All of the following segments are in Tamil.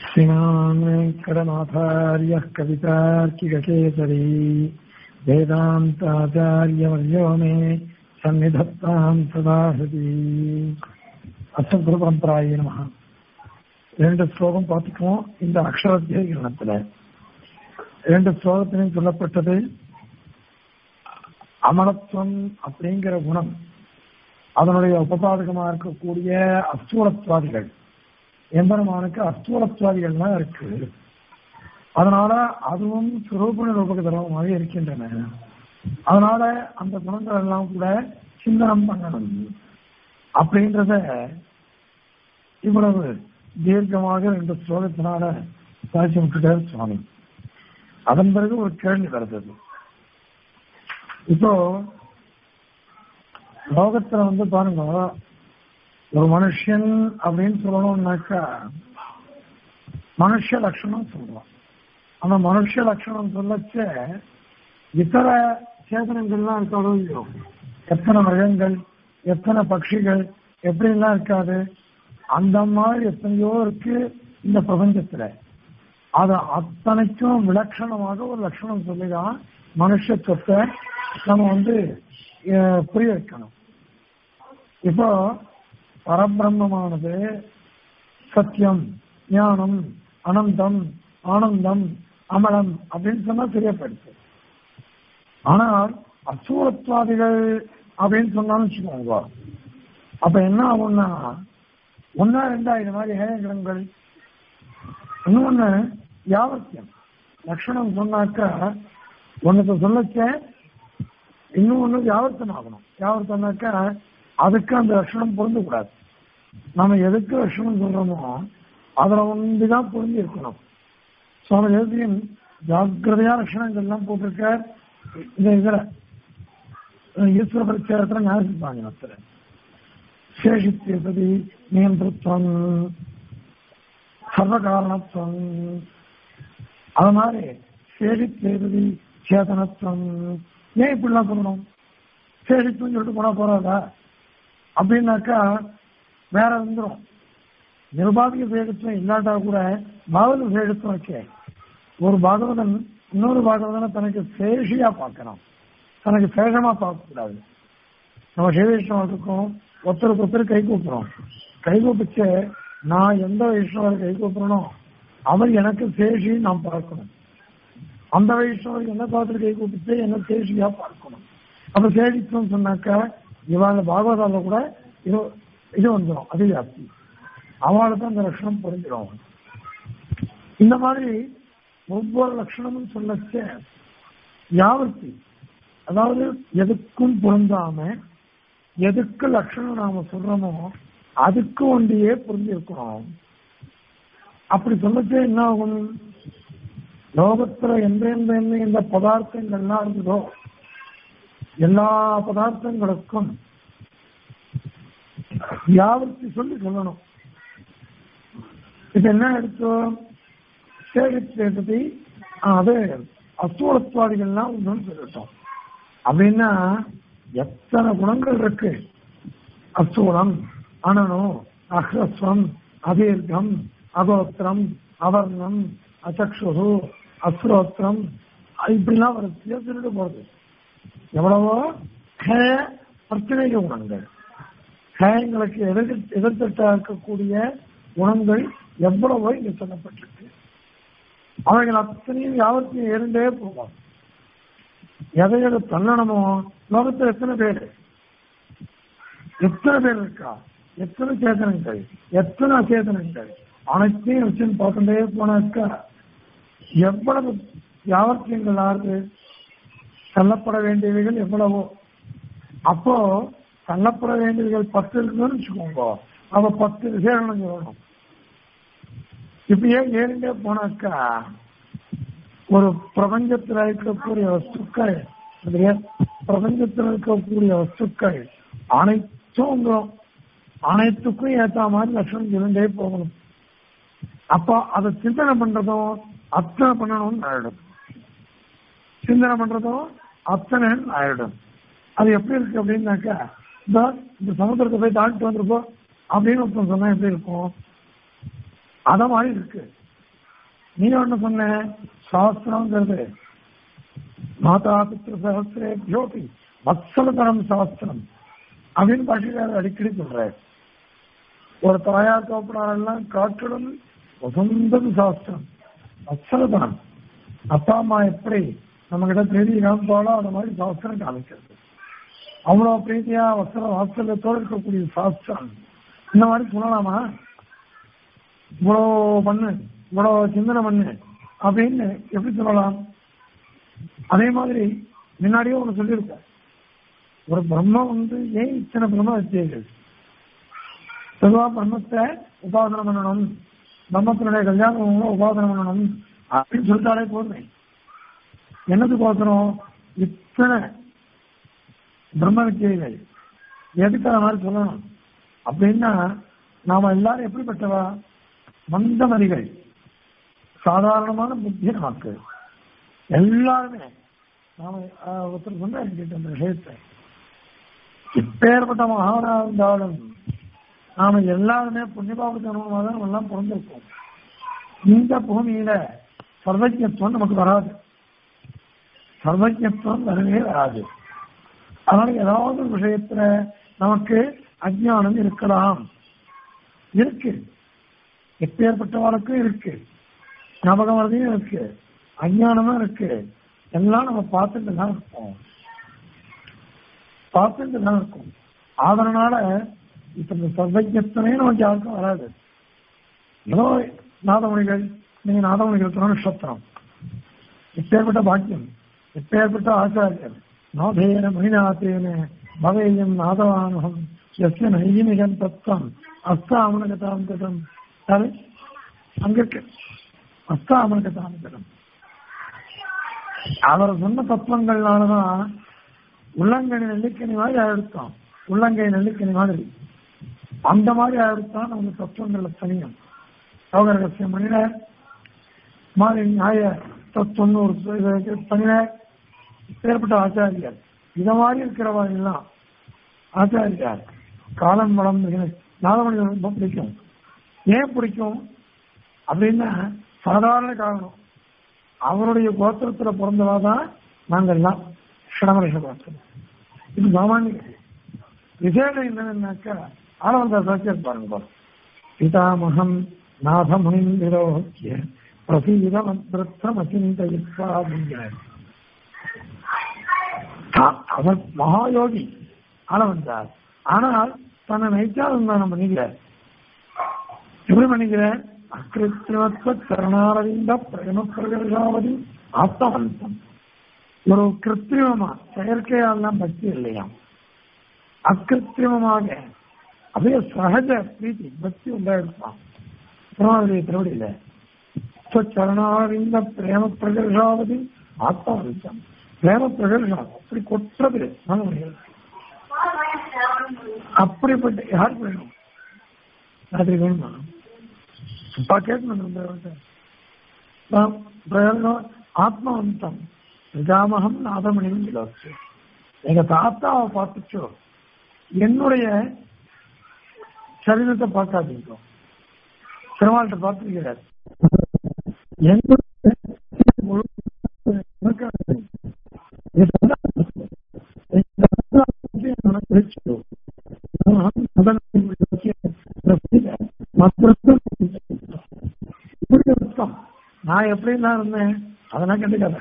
श्रीमान् वेङ्कटनाथार्यः कवितार्किककेसरी वेदान्ताचार्यवर्यो मे सन्निधत्ताम् सदा हृदि அச்சம் குருபரம்பராய நம ரெண்டு ஸ்லோகம் பார்த்துக்குவோம் இந்த அக்ஷராத்தியகரணத்துல ரெண்டு ஸ்லோகத்திலையும் சொல்லப்பட்டது அமலத்துவம் அப்படிங்கிற குணம் அதனுடைய உபபாதகமா இருக்கக்கூடிய அஸ்தூலத்வாதிகள் எம்பெருமானுக்கு அஸ்தூலத்வாதிகள்லாம் இருக்கு அதனால அதுவும் சுரூபண ரூபக தர்மமாக இருக்கின்றன அதனால அந்த குணங்கள் எல்லாம் கூட சிந்தனம் பண்ணணும் அப்படின்றத இவ்வளவு தீர்க்கமாக ரெண்டு ஸ்லோகத்தினால சாட்சி விட்டுட்டார் சுவாமி அதன் பிறகு ஒரு கேள்வி வருது இப்போ லோகத்துல வந்து பாருங்க ஒரு மனுஷன் அப்படின்னு சொல்லணும்னாக்கா மனுஷ லட்சணம் சொல்றோம் அந்த மனுஷ லட்சணம் சொல்லச்ச இதர சேதனங்கள்லாம் இருக்காதோ இல்லையோ எத்தனை மிருகங்கள் எத்தனை பட்சிகள் எப்படிலாம் இருக்காது அந்த மாதிரி எத்தனையோ இருக்கு இந்த பிரபஞ்சத்துல அது அத்தனைக்கும் விலட்சணமாக ஒரு லட்சணம் சொல்லிதான் மனுஷத்துவத்தை நம்ம வந்து புரிய வைக்கணும் இப்போ பரபிரம்மமானது சத்தியம் ஞானம் அனந்தம் ஆனந்தம் அமலம் அப்படின்னு சொன்னா தெரியப்படுத்து ஆனால் அசூரத்வாதிகள் அப்படின்னு சொன்னாலும் வச்சுக்கோங்க அப்ப என்ன ஆகும்னா ஒன்னா ரெண்டா இது மாதிரி ஹேயகிரங்கள் இன்னொன்னு யாவத்தியம் லட்சணம் சொன்னாக்கா ஒன்னுக்கு சொல்லச்ச இன்னும் ஒண்ணு வியாவர்த்தம் ஆகணும் வியாவர்த்தம்னாக்கா அதுக்கு அந்த லட்சணம் பொருந்தக்கூடாது நம்ம எதுக்கு லட்சணம் சொல்றோமோ அதுல ஒன்றுதான் பொருந்தி இருக்கணும் சுவாமி தேசியன் ஜாக்கிரதையா லட்சணங்கள்லாம் போட்டிருக்கார் இந்த இதுல ஈஸ்வர பரிச்சாரத்துல ஞாபகம் அத்தனை சேஷித்தியபதி நியந்திரத்துவம் சர்வ காரணத்துவம் அது மாதிரி சேஷித்தியபதி சேதனத்துவம் ஏன் இப்படிலாம் சொல்லணும் சேஷித்துவம் சொல்லிட்டு போனா போறாதா அப்படின்னாக்கா வேற வந்துடும் நிர்பாதிக சேகத்துவம் இல்லாட்டா கூட பாகவத சேகத்துவம் இருக்கே ஒரு பாகவதன் இன்னொரு பாகவதனை தனக்கு சேஷியா பார்க்கணும் தனக்கு சேஷமா பார்க்க கூடாது நம்ம சிவவிஷ்ணவம் இருக்கோம் ஒருத்தருக்கு ஒருத்தர் கை கூப்புறோம் கை கூப்பிச்சு நான் எந்த வைஷ்ணவரை கை கூப்புறனோ அவர் எனக்கு சேஷி நான் பார்க்கணும் அந்த வைஷ்ணவர் என்ன பார்த்துட்டு கை கூப்பிச்சு என்ன சேஷியா பார்க்கணும் அப்ப சேஷித்துவம் சொன்னாக்கா இவங்க பாகவதால கூட இது இது வந்துடும் அது ஜாஸ்தி அவளுக்கு அந்த லட்சணம் புரிஞ்சிடும் இந்த மாதிரி ஒவ்வொரு லட்சணமும் சொல்லச்ச யாவர்த்தி அதாவது எதுக்கும் பொருந்தாம எதுக்கு லட்சணம் நாம சொல்றோமோ அதுக்கு ஒன்றியே புரிஞ்சிருக்கிறோம் அப்படி சொல்லச்சே என்ன ஆகும் லோகத்துல எந்த எந்த எந்த எந்த பதார்த்தங்கள்லாம் இருந்ததோ எல்லா பதார்த்தங்களுக்கும் வியாபத்தி சொல்லி சொல்லணும் இப்ப என்ன எடுத்தோம் சேகத்தை அது அசூலத்வாதிகள்லாம் ஒன்றுன்னு சொல்லிட்டோம் அப்படின்னா எத்தனை குணங்கள் இருக்கு அசூலம் அனனம் அஹ்ரஸ்வம் அதீர்க்கம் அகோத்திரம் அவர்ணம் அச்சக்ஷு அஸ்ரோத்திரம் இப்படிலாம் ஒரு சொல்லிட்டு போறது எவ்வளவோ ஹே பிரச்சனைக குணங்கள் ஹேங்களுக்கு எதிர் எதிர்த்தட்டா இருக்கக்கூடிய குணங்கள் எவ்வளவோ இங்க சொல்லப்பட்டிருக்கு அவைகள் அத்தனையும் யாவத்தையும் இருந்தே போவாங்க எதை எதை தள்ளணுமோ லோகத்தில் எத்தனை பேர் எத்தனை பேர் இருக்கா எத்தனை சேதனங்கள் எத்தனை அச்சேதனங்கள் அனைத்தையும் வச்சுன்னு பார்த்துட்டே போனாக்கா எவ்வளவு யாவத்தியங்கள் ஆறு தள்ளப்பட வேண்டியவைகள் எவ்வளவோ அப்போ தள்ளப்பட வேண்டியவைகள் பத்து இருக்குன்னு வச்சுக்கோங்க அவ பத்து விசேஷம் சொல்லணும் இப்படியே ஏறிண்டே போனாக்கா ஒரு பிரபஞ்சத்தில் இருக்கக்கூடிய வஸ்துக்கள் பிரபஞ்சத்தில் இருக்கக்கூடிய வஸ்துக்கள் அனைத்தும் அனைத்துக்கும் ஏத்த மாதிரி லட்சணம் சொல்லிட்டே போகணும் அப்போ அதை சிந்தனை பண்றதும் அத்தனை பண்ணணும்னு ஆயிடும் சிந்தனை பண்றதும் அத்தனை ஆயிடும் அது எப்படி இருக்கு அப்படின்னாக்கா இந்த சமுத்திரத்தை போய் தாண்டிட்டு வந்திருப்போம் அப்படின்னு ஒருத்தன் சொன்னா எப்படி இருக்கும் அத மாதிரி இருக்கு நீ ஒண்ணு சொன்ன சாஸ்திரம்ங்கிறது மாதா பித்ரு சகசிரேபியோபி வத்சலதரம் சாஸ்திரம் அப்படின்னு பாஷைக்காரர் அடிக்கடி சொல்றாரு ஒரு தாயார் தோப்பனாரெல்லாம் காற்றிடும் வசந்தது சாஸ்திரம் வத்சலதனம் அப்பா அம்மா எப்படி நம்ம கிட்ட பிரீதி காமிப்பாலோ அந்த மாதிரி சாஸ்திரம் காமிக்கிறது அவ்வளவு பிரீதியா வசல வாத்சல்யத்தோடு இருக்கக்கூடிய சாஸ்திரம் இந்த மாதிரி சொல்லலாமா இவ்வளோ பண்ணு இவ்வளோ சிந்தனை பண்ணு அப்படின்னு எப்படி சொல்லலாம் அதே மாதிரி முன்னாடியே ஒன்று சொல்லியிருக்கேன் ஒரு பிரம்மம் வந்து ஏன் இத்தனை பிரம்ம வித்தியைகள் பொதுவா பிரம்மத்தை உபாசனம் பண்ணணும் பிரம்மத்தினுடைய கல்யாணம் உபாசனம் பண்ணணும் அப்படின்னு சொல்லிட்டாலே போதுமே என்னதுக்கோசரம் இத்தனை பிரம்ம வித்தியைகள் எதுக்கு அந்த மாதிரி சொல்லணும் அப்படின்னா நாம எல்லாரும் எப்படிப்பட்டவா மந்தமதிகள் சாதாரணமான புத்தி நமக்கு எல்லாருமே நாம ஆஹ், ஒருத்தர் சொன்னார் என்கிட்ட இந்த விஷயத்தை இப்பேற்பட்ட மகானா இருந்தாலும் நாம எல்லாருமே புண்ணியபாபத்து அனுபவமாக தான் நம்ம எல்லாம் பிறந்திருக்கோம் இந்த பூமியில சர்வஜத்துவம் நமக்கு வராது சர்வஜத்துவம் வரவே வராது அதனால ஏதாவது ஒரு விஷயத்துல நமக்கு அஜ்ஞானம் இருக்கலாம் இருக்கு எப்பேற்பட்டவர்களுக்கும் இருக்கு ஞாபகம் வரதையும் இருக்கு அஞ்ஞானமும் இருக்கு எல்லாம் நம்ம பார்த்துட்டு தான் இருப்போம் பார்த்துட்டு தான் இருக்கும் அதனால இப்ப இந்த சர்வஜத்தனே நமக்கு யாருக்கும் வராது ஏதோ நாதமணிகள் நீங்க நாதமணிகள் நட்சத்திரம் இப்பேற்பட்ட பாக்கியம் இப்பேற்பட்ட ஆச்சாரியர் நாதேன மணிநாதேன பவேயம் நாதவானகம் எஸ்ய நைமிகம் தத்துவம் அஸ்தாமனகதாம் கதம் அது அங்க இருக்கு அஸ்தாமனகதாம் கதம் அவர் சொன்ன தத்துவங்கள்னாலதான் உள்ளங்கை நெல்லிக்கனி மாதிரி ஆயிடுத்தான் உள்ளங்கை நெல்லிக்கனி மாதிரி அந்த மாதிரி ஆயிடுத்தான் நமக்கு தத்துவங்கள்ல தனியும் யோக ரகசியம் பண்ணினார் மாதிரி நியாய தத்துவம்னு ஒரு இது பண்ணினார் ஏற்பட்ட ஆச்சாரியார் இத மாதிரி இருக்கிறவா எல்லாம் ஆச்சாரியார் காலம் வளம் நாதமணி ரொம்ப பிடிக்கும் ஏன் பிடிக்கும் அப்படின்னா சாதாரண காரணம் அவருடைய கோத்திரத்துல பிறந்தவா தான் நாங்கள் எல்லாம் ஷடமரிஷ கோத்திரம் இது சாமானிய விசேஷம் என்னன்னாக்கா ஆனந்த சாட்சியர் பாருங்க பிதாமகம் நாதமுனிந்திரோக்கிய பிரசீதம் அத்திரம் அச்சிந்தயிப்பா அப்படிங்கிறார் அவர் மகாயோகி ஆனவந்தார் ஆனால் தன்னை நைச்சாலும் பண்ணிக்கல எப்படி பண்ணிக்கிற அக்கிருத்திரமத்வ கருணாரவிந்த பிரேம பிரகர்ஷாவதி ஆத்மவந்தம் ஒரு கிருத்திரிமமா செயற்கையாலாம் பக்தி இல்லையா அக்கிருத்திரிமமாக அப்படியே சகஜ பிரீத்தி பக்தி உண்டாயிருப்பான் திருமாவளிய திருவடியில சரணாரவிந்த பிரேம பிரகர்ஷாவதி ஆத்மவந்தம் பிரேம பிரகர்ஷம் அப்படி கொற்றது மனமணிகள் அப்படிப்பட்ட யாருக்கு வேணும் ராத்திரி வேணுமா அப்பா கேட்கணும் பிரயோஜனம் ஆத்மவந்தம் பிரஜாமகம் நாதமணியும் விலாச்சு எங்க தாத்தாவை பார்த்துச்சோ என்னுடைய சரீரத்தை பார்க்காதீங்க பெருமாள்கிட்ட பார்த்துருக்கிறார் என்னுடைய முழு பார்க்காதீங்க. இது சொன்னா, இந்த தாத்தாவை எனக்கு பிடிச்சதோ. நான் அதனை விளக்கிய மற்றொரு இப்படி அர்த்தம் நான் எப்படி நான் இருந்தேன் அதெல்லாம் கண்டுக்காத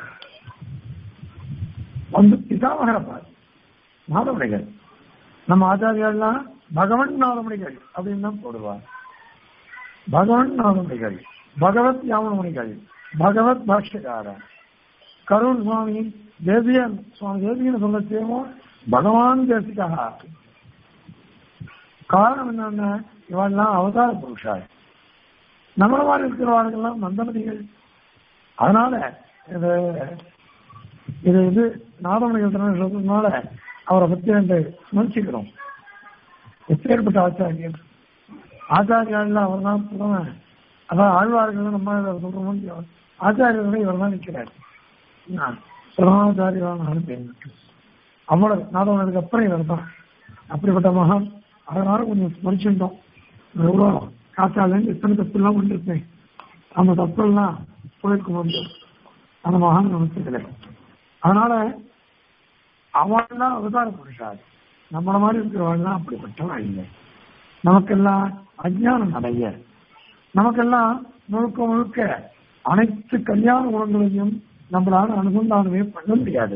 வந்து பிதாமகரை பாரு நாதமணிகள் நம்ம ஆச்சாரியெல்லாம் பகவன் நாதமணிகள் அப்படின்னு தான் போடுவார் பகவன் நாதமணிகள் பகவத் யாமமணிகள் பகவத் பாஷ்யக்காரன் கருண் சுவாமி தேசியன் சுவாமி தேசியன் சொல்ல செய்வோம் பகவான் தேசிகா காரணம் என்னன்னா இவெல்லாம் அவதார புருஷாய் நம்மள மாதிரி இருக்கிறவார்கள்லாம் மந்தமதிகள் அதனால இது இது இது நாதமணிகள் சொல்றதுனால அவரை பத்தி ரெண்டு ஸ்மரிச்சுக்கிறோம் எப்பேற்பட்ட ஆச்சாரியர் ஆச்சாரியால் அவர் தான் புலவன் அதான் ஆழ்வார்கள் நம்ம சொல்ற முடியும் ஆச்சாரியர்கள் இவர் தான் நிற்கிறார் பிரமாச்சாரியான அனுப்பேன் அவ்வளவு நாதவனுக்கு அப்புறம் இவர் தான் அப்படிப்பட்ட மகான் அதனால கொஞ்சம் ஸ்மரிச்சுட்டோம் எவ்வளோ காத்தாலேருந்து இத்தனை தப்புலாம் பண்ணிருப்பேன் அந்த தப்பெல்லாம் போயிருக்க முடியும் அந்த மகான் நமஸ்தத்துல அதனால அவன் தான் அவதார புருஷார் நம்மள மாதிரி இருக்கிறவன் தான் அப்படிப்பட்டவன் இல்லை நமக்கெல்லாம் அஜ்ஞானம் நிறைய நமக்கெல்லாம் முழுக்க முழுக்க அனைத்து கல்யாண குணங்களையும் நம்மளால அனுசந்தானமே பண்ண முடியாது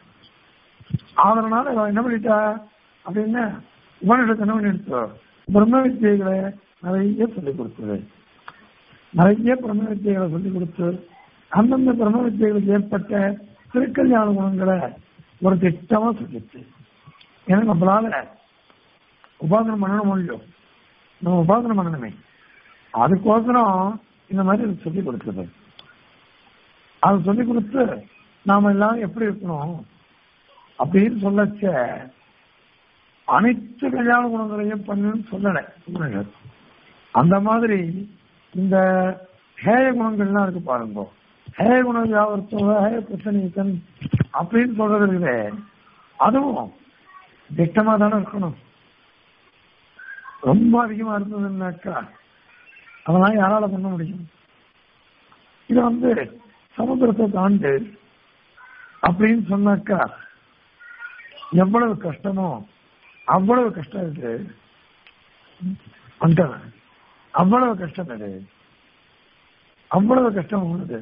அதனால இவன் என்ன பண்ணிட்டா அப்படின்னு உபனிடத்தை என்ன பண்ணிடுச்சோ பிரம்ம வித்தியைகளை நிறைய சொல்லிக் கொடுத்தது நிறைய பிரம்ம வித்தியைகளை சொல்லிக் கொடுத்து அந்தந்த பிரம்ம வித்தியைகளுக்கு ஏற்பட்ட திருக்கல்யாண குணங்களை ஒரு திட்டமா சொல்லிச்சு ஏன்னா நம்மளால உபாசனம் பண்ணணும் முடியும் நம்ம உபாசனம் பண்ணணுமே அதுக்கோசரம் இந்த மாதிரி சொல்லி கொடுக்குது அது சொல்லி கொடுத்து நாம எல்லாரும் எப்படி இருக்கணும் அப்படின்னு சொல்லச்ச அனைத்து கல்யாண குணங்களையும் பண்ணுன்னு சொல்லலை அந்த மாதிரி இந்த ஹேய குணங்கள்லாம் இருக்கு பாருங்க ஹேய குண வியாபரத்தோட ஹேய பிரச்சனைக்கன் அப்படின்னு சொல்றது இருக்குது அதுவும் திட்டமா தானே இருக்கணும் ரொம்ப அதிகமா இருந்ததுன்னாக்கா அதெல்லாம் யாரால பண்ண முடியும் இது வந்து சமுத்திரத்தை தாண்டு அப்படின்னு சொன்னாக்கா எவ்வளவு கஷ்டமோ அவ்வளவு கஷ்டம் இது வந்துட்டேன் அவ்வளவு கஷ்டம் இது அவ்வளவு கஷ்டம் உள்ளது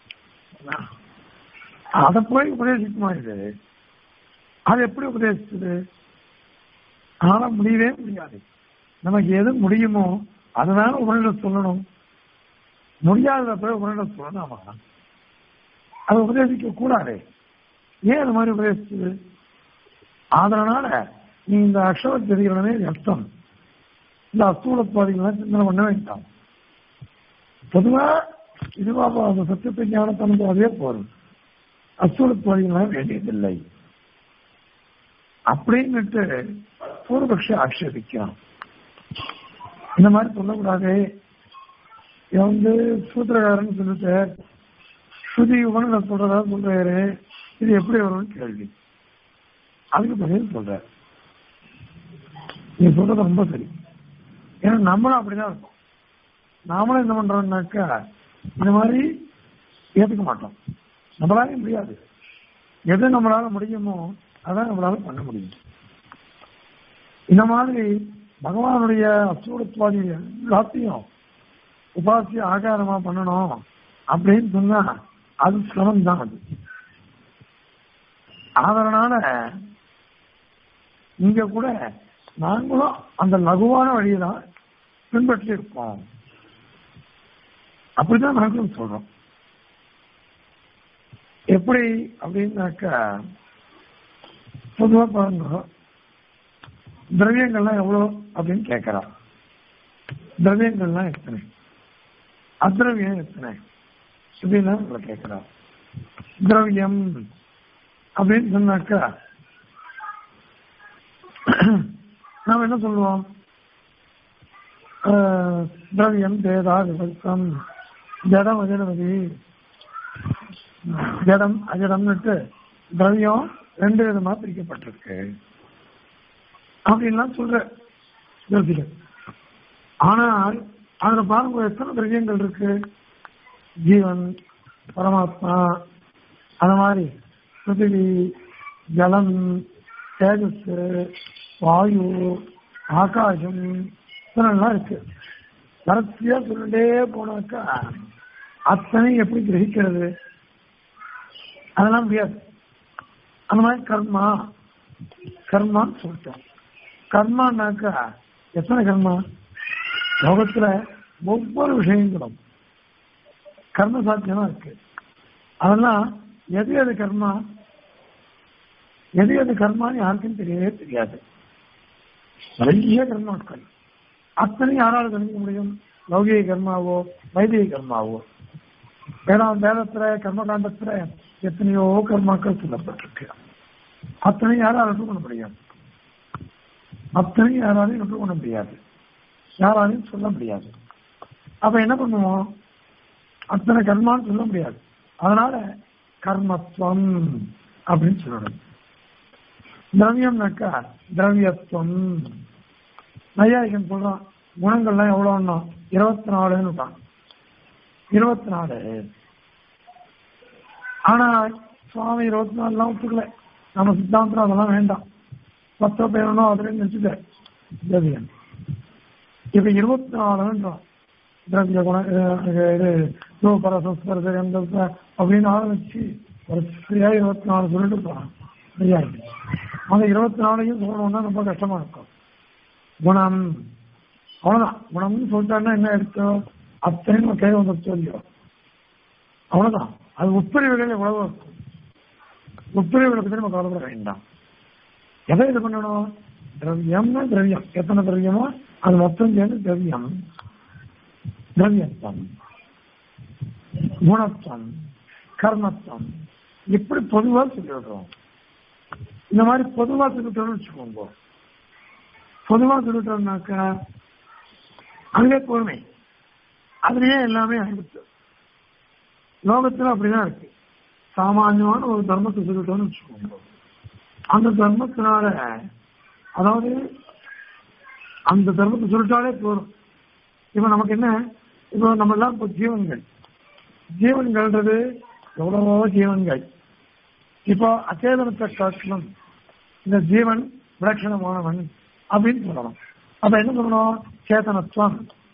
அதை போய் உபதேசிக்குமா இது அது எப்படி உபதேசிச்சது ஆனா முடியவே முடியாது நமக்கு எது முடியுமோ அதனால உடனிடம் சொல்லணும் முடியாதத போய் உடனிடம் சொல்லலாமா அதை உபதேசிக்க கூடாது ஏன் அது மாதிரி உபதேசிச்சது அதனால நீ இந்த அக்ஷரம் தெரிகிறனே அர்த்தம் இந்த அஸ்தூலத்வாதிகளை சிந்தனை பண்ண வேண்டாம் பொதுவா இதுவா அந்த சத்தியத்தை ஞானத்தனது அதே போதும் அஸ்தூலத்வாதிகளை வேண்டியதில்லை அப்படின்னுட்டு பூர்வபக்ஷ ஆட்சேபிக்கிறான் இந்த மாதிரி சொல்லக்கூடாது இவன் வந்து சூத்திரகாரன் சொல்லிட்டு ஸ்ருதி உபநிட சொல்றதா சொல்றாரு இது எப்படி வரும்னு கேள்வி அதுக்கு பதில் சொல்ற நீ சொல்றது ரொம்ப சரி ஏன்னா நம்மளும் அப்படிதான் இருக்கும் நாமளும் என்ன பண்றோம்னாக்கா இந்த மாதிரி ஏத்துக்க மாட்டோம் நம்மளால முடியாது எது நம்மளால முடியுமோ அதான் நம்மளால பண்ண முடியும் இந்த மாதிரி பகவானுடைய அசூரத்வாதி எல்லாத்தையும் உபாசிய ஆகாரமா பண்ணணும் அப்படின்னு சொன்னா அது சிரமம் தான் அது அதனால இங்க கூட நாங்களும் அந்த லகுவான வழியை தான் பின்பற்றி இருப்போம் அப்படிதான் நாங்களும் சொல்றோம் எப்படி அப்படின்னாக்கா பொதுவா பாருங்க திரவியங்கள்லாம் எவ்வளோ அப்படின்னு கேட்கறான் திரவியங்கள்லாம் எத்தனை அத்ரவியம் எத்தனை அப்படின்னு உங்களை கேட்கிறான் திரவியம் அப்படின்னு சொன்னாக்கா நாம் என்ன சொல்லுவோம் திரவியம் தேதா விபத்தம் ஜடம் அஜடமதி ஜடம் அஜடம்னுட்டு திரவியம் ரெண்டு விதமா பிரிக்கப்பட்டிருக்கு அப்படின்லாம் சொல்ற ஜோதிடர் ஆனால் அதுல பாருங்க எத்தனை திரவியங்கள் இருக்கு ஜீவன் பரமாத்மா அந்த மாதிரி பிருத்திவி ஜலம் தேஜஸ் வாயு ஆகாசம் இதெல்லாம் இருக்கு வரிசையா சொல்லிட்டே போனாக்கா அத்தனை எப்படி கிரகிக்கிறது அதெல்லாம் முடியாது அந்த மாதிரி கர்மா கர்மான்னு சொல்லிட்டோம் கர்மானாக்கா எத்தனை கர்மா லோகத்துல ஒவ்வொரு விஷயங்களும் கர்ம சாத்தியமா இருக்கு அதெல்லாம் எது எது கர்மா எது எது கர்மான்னு யாருக்கும் தெரியவே தெரியாது நிறைய கர்மாக்கள் அத்தனை யாரால தெரிஞ்சுக்க முடியும் லௌகிக கர்மாவோ வைதிக கர்மாவோ வேணா வேதத்துல கர்மகாண்டத்துல எத்தனையோ கர்மாக்கள் சொல்லப்பட்டிருக்கு அத்தனை யாராலும் பண்ண முடியாது அத்தனை யாராலையும் ஒன்று பண்ண முடியாது யாராலையும் சொல்ல முடியாது அப்ப என்ன பண்ணுவோம் அத்தனை கர்மான்னு சொல்ல முடியாது அதனால கர்மத்துவம் அப்படின்னு சொல்லணும் திரவியம்னாக்கா திரவியத்துவம் நையாயிகன் சொல்றான் குணங்கள்லாம் எவ்வளோன்னா இருபத்தி நாலுன்னு இருபத்தி நாலு ஆனா சுவாமி இருபத்தி நாலுலாம் ஒத்துக்கல நம்ம சித்தாந்தம் அதெல்லாம் வேண்டாம் பத்தோ பேரனோ அதுல நினைச்சுட்ட திரவியம் இப்ப இருபத்தி நாலுன்றோம் திரவிய குண அஹ் இது ரூபர சஸ்பரச கந்தச அப்படின்னு ஆரம்பிச்சு வரிசையா இருபத்தி நாலு சொல்லிட்டு போறான் சரியா இருக்கு. அந்த இருபத்தி நாலையும் சொல்லணும்னா ரொம்ப கஷ்டமா இருக்கும் குணம் அவ்வளவுதான் குணம்னு சொல்லிட்டான்னா என்ன எடுத்தோம் அத்தனையும் நம்ம கை வந்து சொல்லியோ அவ்வளவுதான் அது உட்பிரிவுகள் எவ்வளவோ இருக்கும் உட்பிரிவுகளை பத்தி நம்ம கவலைப்பட வேண்டாம் எதை இது பண்ணணும் திரவியம்னா திரவியம் எத்தனை திரவியமோ அது மொத்தம் சேர்ந்து திரவியம் திரவியத்துவம் குணத்துவம் கர்மத்துவம் இப்படி பொதுவா சொல்லிடுறோம் இந்த மாதிரி பொதுவா சொல்லிட்டோம்னு வச்சுக்கோங்க பொதுவா சொல்லிட்டோம்னாக்கா அங்கே பொறுமை அதுலயே எல்லாமே ஆயிடுச்சு லோகத்துல அப்படிதான் இருக்கு சாமானியமான ஒரு தர்மத்தை சொல்லிட்டோம்னு வச்சுக்கோங்க அந்த தர்மத்தினால அதாவது அந்த தர்மத்தை சொல்லிட்டாலே போதும் இப்ப நமக்கு என்ன இப்போ நம்ம எல்லாம் இப்போ ஜீவன்கள் ஜீவன்கள்ன்றது எவ்வளவோ ஜீவன்கள் இப்போ அச்சேதனத்தை காட்டிலும் இந்த ஜீவன் விலட்சணமானவன் அப்படின்னு சொல்லணும் அப்ப என்ன சொல்லணும் சேதனத்துவம்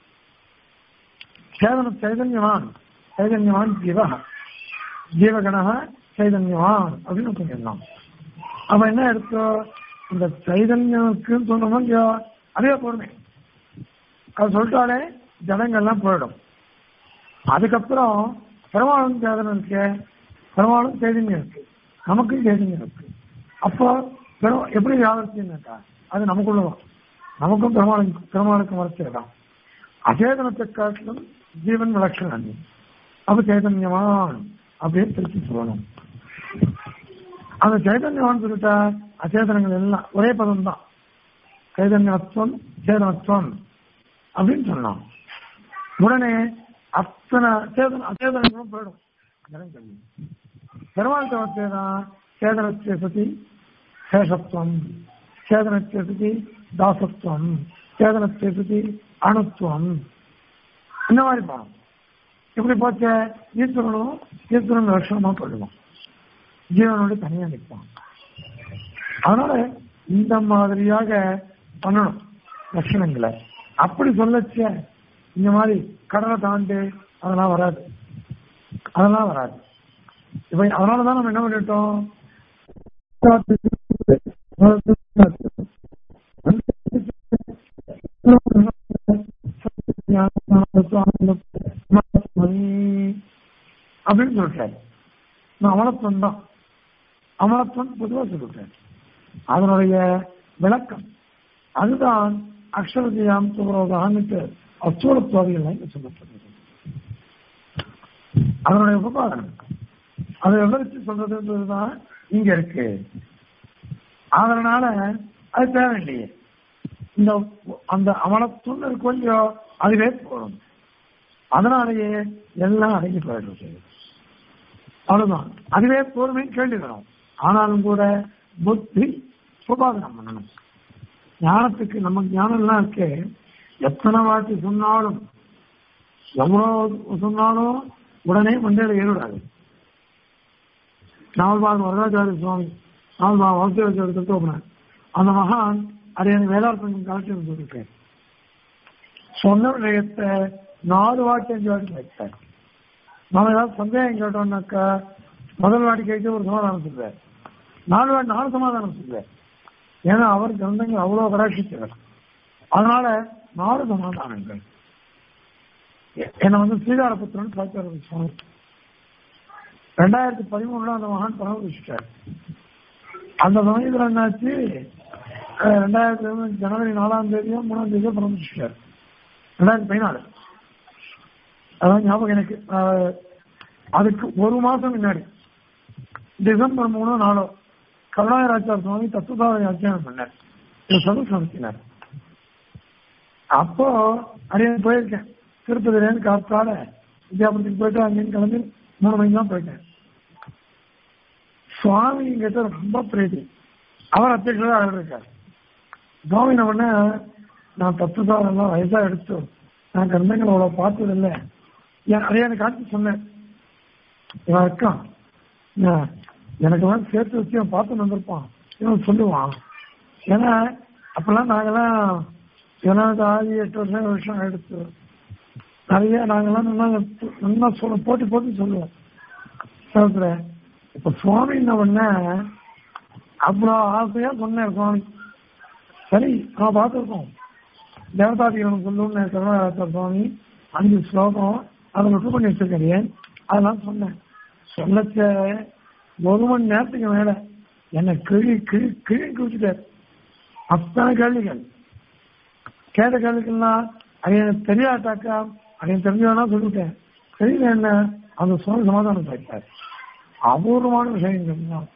சேதன சைதன்யவான் சைதன்யவான் ஜீவ ஜீவகண சைதன்யவான் அப்படின்னு சொல்லிடலாம் அப்ப என்ன எடுத்தோம் இந்த சைதன்யத்துக்குன்னு சொன்னோமோ இல்லையோ அதே பொறுமை அது சொல்லிட்டாலே ஜனங்கள்லாம் போயிடும் அதுக்கப்புறம் பெருமாளும் சேதனம் இருக்கு பெருமாளும் சைதன்யம் இருக்கு நமக்கும் சைதன்யம் இருக்கு அப்போ பெரும் எப்படி யாவர்த்தின்னாக்கா அது நமக்குள்ளதான் நமக்கும் பெருமாளுக்கு பெருமாளுக்கும் வளர்ச்சி தான் அச்சேதனத்தை காட்டிலும் ஜீவன் விலட்சணம் அப்ப சைதன்யவான் அப்படின்னு திருச்சி சொல்லணும் அந்த சைதன்யவான் சொல்லிட்டா அச்சேதனங்கள் எல்லாம் ஒரே பதம் தான் சைதன்யத்துவம் சேதனத்துவம் அப்படின்னு சொன்னோம் உடனே அத்தனை சேதன அச்சேதனங்களும் போயிடும் ஜனங்கள் பெருமாள் தவத்தேதான் சேதனத்தை பத்தி சேஷத்துவம் சேதனத்தை பத்தி தாசத்துவம் சேதனத்தை பத்தி அணுத்துவம் இந்த மாதிரி போனோம் இப்படி போச்ச ஈஸ்வரனும் ஈஸ்வரன் லட்சணமா போயிடுவோம் ஜீவனோட தனியா நிற்பான் அதனால இந்த மாதிரியாக பண்ணணும் லட்சணங்களை அப்படி சொல்லச்ச இந்த மாதிரி கடலை தாண்டு அதெல்லாம் வராது அதெல்லாம் வராது இப்ப அதனாலதான் நம்ம என்ன பண்ணிட்டோம் அப்படின்னு சொல்லிட்டாரு நான் அமலத்துவம் தான் அமலத்துவம் பொதுவா சொல்லிட்டாரு அதனுடைய விளக்கம் அதுதான் அக்ஷரஜயாம் சுபரோகான்னுட்டு அச்சோரத்துவாதிகள் இங்க சொல்லப்படுறது அதனுடைய உபகாரம் அதை விவரிச்சு சொல்றதுன்றதுதான் இங்க இருக்கு அதனால அது தேவையில்லையே இந்த அந்த அமலத்துவம் இருக்கும் இல்லையோ அதுவே போதும் அதனாலேயே எல்லாம் அடங்கி போயிடுறது அவ்வளவுதான் அதுவே பொறுமை கேள்வி வரும் ஆனாலும் கூட புத்தி சுபாதனம் பண்ணணும் ஞானத்துக்கு நம்ம ஞானம் எல்லாம் இருக்கு எத்தனை வாட்டி சொன்னாலும் எவ்வளவு சொன்னாலும் உடனே மண்டையில ஏறிடாது நாவல்பாக வரதாச்சாரிய சுவாமி நாவல்பாக வாசுதேவாச்சாரிய தத்துவப்பன அந்த மகான் அதை எனக்கு வேதார்த்தம் கலெக்டர் சொல்லியிருக்கேன் சொன்ன விஷயத்தை நாலு வாட்டி அஞ்சு வாட்டி கேட்டார் நம்ம ஏதாவது சந்தேகம் கேட்டோம்னாக்கா முதல் வாட்டி கேட்டு ஒரு சமாதானம் சொல்றார் நாலு வாட்டி நாலு சமாதானம் சொல்றார் ஏன்னா அவர் கிரந்தங்கள் அவ்வளவு கடாட்சித்தவர் அதனால நாலு சமாதானங்கள் என்னை வந்து ஸ்ரீகாரபுத்திரன் பார்த்தார் சுவாமி ரெண்டாயிரத்தி பதிமூணுல அந்த மகான் பராமரிச்சிட்டார் அந்த சமயத்தில் என்னாச்சு அஹ் ரெண்டாயிரத்தி இருபது ஜனவரி நாலாம் தேதியோ மூணாம் தேதியோ பராமரிச்சிட்டார் ரெண்டாயிரத்தி பதினாலு அதான் ஞாபகம் எனக்கு அஹ் அதுக்கு ஒரு மாசம் முன்னாடி டிசம்பர் மூணோ நாலோ கருணாகராச்சார சுவாமி தத்துவதார வியாக்கியானம் பண்ணார் இது சொல்லு சமைச்சினார் அப்போ அரியன் போயிருக்கேன் திருப்பதிலேருந்து காத்தால வித்யாபுரத்துக்கு போயிட்டு அங்கேயும் கிளம்பி மூணு மணிக்கு தான் போயிட்டேன் சுவாமி கிட்ட ரொம்ப பிரீதி அவர் அத்தியட்சராக அவர் இருக்கார் சுவாமி நான் உடனே நான் தத்துவதாரெல்லாம் வயசா எடுத்து நான் கருந்தங்களை அவ்வளோ பார்த்தது இல்லை அதையே எனக்கு காட்சி சொன்னேன் இவன் இருக்கான் என்ன, எனக்கெல்லாம் சேர்த்து வச்சு அவன் பார்த்து வந்திருப்பான் இவன் சொல்லுவான் ஏன்னா அப்பெல்லாம் நாங்கெல்லாம் எனக்கு ஆகி எட்டு வருஷம் ஏழு வருஷம் ஆயிடுச்சு நிறைய நாங்கெல்லாம் நல்லா நல்லா சொல்ல போட்டி போட்டு சொல்லுவோம் சொல்றேன் இப்ப சுவாமி என்ன பண்ண அவ்வளோ ஆசையா சொன்னேன் சுவாமி சரி நான் பார்த்துருக்கோம் தேவதாதிகளும் சொல்லுன்னு கருணாராசர் சுவாமி அஞ்சு ஸ்லோகம் அதை விட்டு பண்ணி வச்சிருக்கேன் அதெல்லாம் சொன்னேன் சொல்லச்ச ஒரு மணி நேரத்துக்கு மேல என்னை கிழி கிழி கிழி குடிச்சிட்டார் அத்தனை கேள்விகள் கேட்ட கேள்விக்கெல்லாம் அது எனக்கு தெரியாட்டாக்கா அது எனக்கு தெரிஞ்சவனா சொல்லிட்டேன் தெரியல என்ன அந்த சுவாமி சமாதானம் சாய்த்தார் அபூர்வமான விஷயங்கள் தான்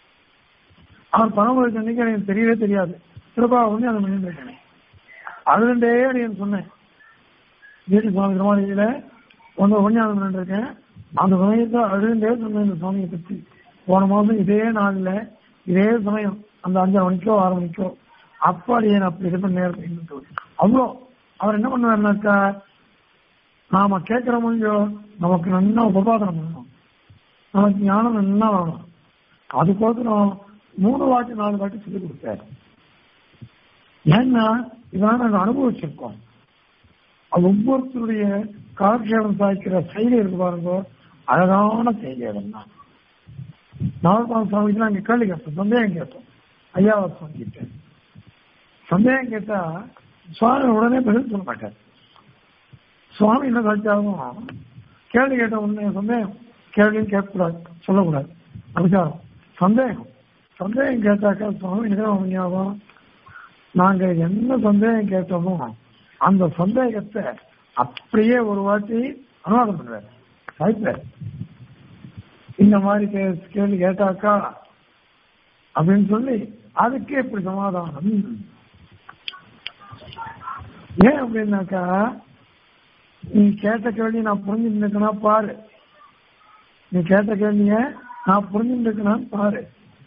அவர் பணம் அன்னைக்கு எனக்கு தெரியவே தெரியாது திருப்பா ஒண்ணு அதை பண்ணிட்டு அதுண்டே அப்படின்னு சொன்னேன் வீட்டு சுவாமி திருமாளியில ஒன்று ஒன்னியாதம் பண்ணிருக்கேன் அந்த சமயத்தை அழுந்தே சொன்னேன் இந்த சுவாமியை பற்றி போன மாதம் இதே நாள்ல இதே சமயம் அந்த அஞ்சரை மணிக்கோ ஆறு மணிக்கோ அப்படி நான் அப்படி இது பண்ண நேரத்தை அவ்வளோ அவர் என்ன பண்ணுவாருனாக்கா நாம கேட்கிற முடியோ நமக்கு நல்லா உபபாதனம் பண்ணணும் நமக்கு ஞானம் நல்லா வேணும் அதுக்கோசரம் மூணு வாட்டி நாலு வாட்டி சொல்லி கொடுத்தாரு ஏன்னா இதெல்லாம் நாங்கள் அனுபவிச்சிருக்கோம் அது ஒவ்வொருத்தருடைய காலக்ஷேபம் சாய்க்கிற செயலி இருக்கு பாருங்க அழகான செயலி அதெல்லாம் நாகபால சுவாமிக்கு நாங்கள் கேள்வி கேட்டோம் சந்தேகம் கேட்டோம் ஐயாவா சுவாமி கிட்ட சந்தேகம் கேட்டா சுவாமி உடனே பதில் சொல்ல மாட்டார் சுவாமி என்ன சாட்சியாகும் கேள்வி கேட்ட உடனே சந்தேகம் கேள்வியும் கேட்கக்கூடாது சொல்லக்கூடாது அபிசாரம் சந்தேகம் சந்தேகம் கேட்டாக்கா சுவாமி என்ன ஞாபகம் நாங்க என்ன சந்தேகம் கேட்டோமோ அந்த சந்தேகத்தை அப்படியே ஒரு வாட்டி அனுவாதம் பண்றாரு சாய்ப்பார் இந்த மாதிரி கே- கேள்வி கேட்டாக்கா அப்படின்னு சொல்லி அதுக்கே இப்படி சமாதானம் ஏன் அப்படின்னாக்கா நீ கேட்ட கேள்வி நான் புரிஞ்சுருக்கனா பாரு நீ கேட்ட கேள்விய நான் புரிஞ்சுருக்கனா பாரு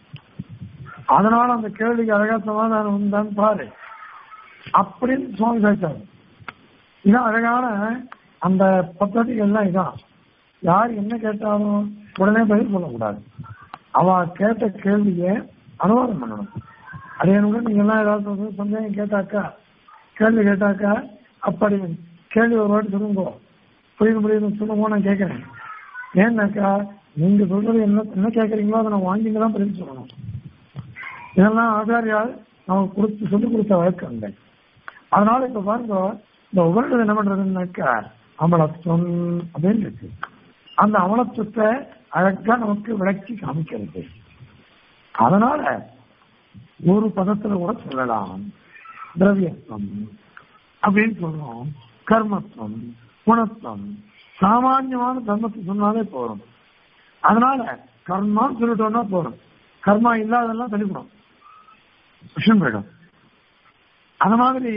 அதனால அந்த கேள்விக்கு அழகா சமாதானம் உண்டான்னு பாரு அப்படின்னு சுவாமி சாய்ச்சாரு இதான் அழகான அந்த பద్ధதிகள்லாம் இதான் யார் என்ன கேட்டாலும் உடனே பதில் சொல்லக்கூடாது அவ கேட்ட கேள்வியை அனுவாதம் பண்ணணும் அதே கூட நீங்க எல்லாம் ஏதாவது ஒரு சந்தேகம் கேட்டாக்கா கேள்வி கேட்டாக்கா அப்படி கேள்வி ஒரு வாட்டி சொல்லுங்க புரியுது புரியுது சொல்லுங்க நான் கேட்கிறேன் ஏன்னாக்கா நீங்க சொல்றது என்ன என்ன கேட்கறீங்களோ அதை நான் வாங்கிங்க தான் பதில் சொல்லணும் இதெல்லாம் ஆச்சாரியால் நமக்கு கொடுத்து சொல்லிக் கொடுத்த வழக்கங்கள் அதனால இப்ப பாருங்க இந்த உபரிடம் என்ன பண்றதுன்னாக்கா அமலத்துவம் அப்படின்னு இருக்கு அந்த அமலத்துவத்தை அழகா நமக்கு விளக்கி காமிக்கிறது அதனால ஒரு பதத்துல கூட சொல்லலாம் திரவியத்துவம் அப்படின்னு சொல்றோம் கர்மத்துவம் குணத்துவம் சாமான்யமான தர்மத்தை சொன்னாலே போறோம் அதனால கர்மான்னு சொல்லிட்டோம்னா போறோம் கர்மா இல்லாதெல்லாம் தள்ளிவிடும் விஷயம் போயிடும் அந்த மாதிரி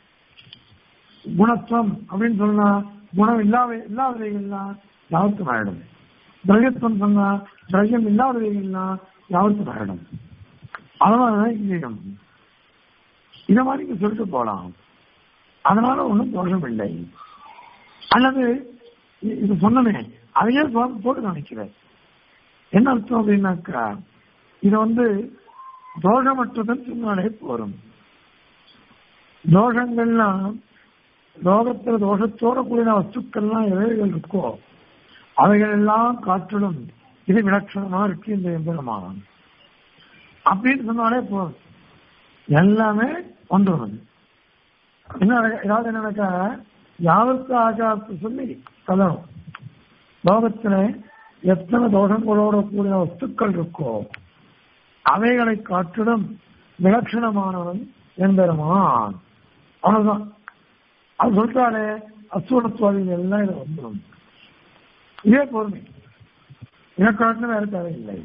குணத்துவம் அப்படின்னு சொன்னா குணம் இல்லாத இல்லாதவைகள்லாம் யாவத்தும் ஆயிடும் திரவியத்துவம் சொன்னா திரவியம் இல்லாதவைகள்லாம் யாவத்தும் ஆயிடும் அதனாலதான் இங்கேயும் இத மாதிரி இங்க சொல்லிட்டு போலாம் அதனால ஒன்றும் தோஷம் இல்லை அல்லது இ- இது சொன்னமே அதையே சுவாமி போட்டு காமிக்கிறார் என்ன அர்த்தம் அப்படின்னாக்கா இது வந்து தோஷமற்றதுன்னு சொன்னாலே போரும் தோஷங்கள்லாம் லோகத்துல தோஷத்தோட கூடின வஸ்துக்கள்லாம் எவைகள் இருக்கோ அவைகள் எல்லாம் காற்றிலும் இது விலட்சணமா இருக்கு இந்த எம்பெருமானம் அப்படின்னு சொன்னாலே போதும் எல்லாமே வந்துடுறது என்ன ஏதாவது என்னன்னாக்கா யாருக்கு ஆச்சாரத்தை சொல்லி சொல்லணும் லோகத்துல எத்தனை தோஷங்களோட கூடின வஸ்துக்கள் இருக்கோ அவைகளை காட்டிலும் விலட்சணமானவன் எம்பெருமான் அவ்வளவுதான் அது சொல்றாரு அசுவனத்துவாதிகள் எல்லாம் இதை வந்துடும் இதே பொறுமை இதை காட்டிலும் வேற தேவையில்லை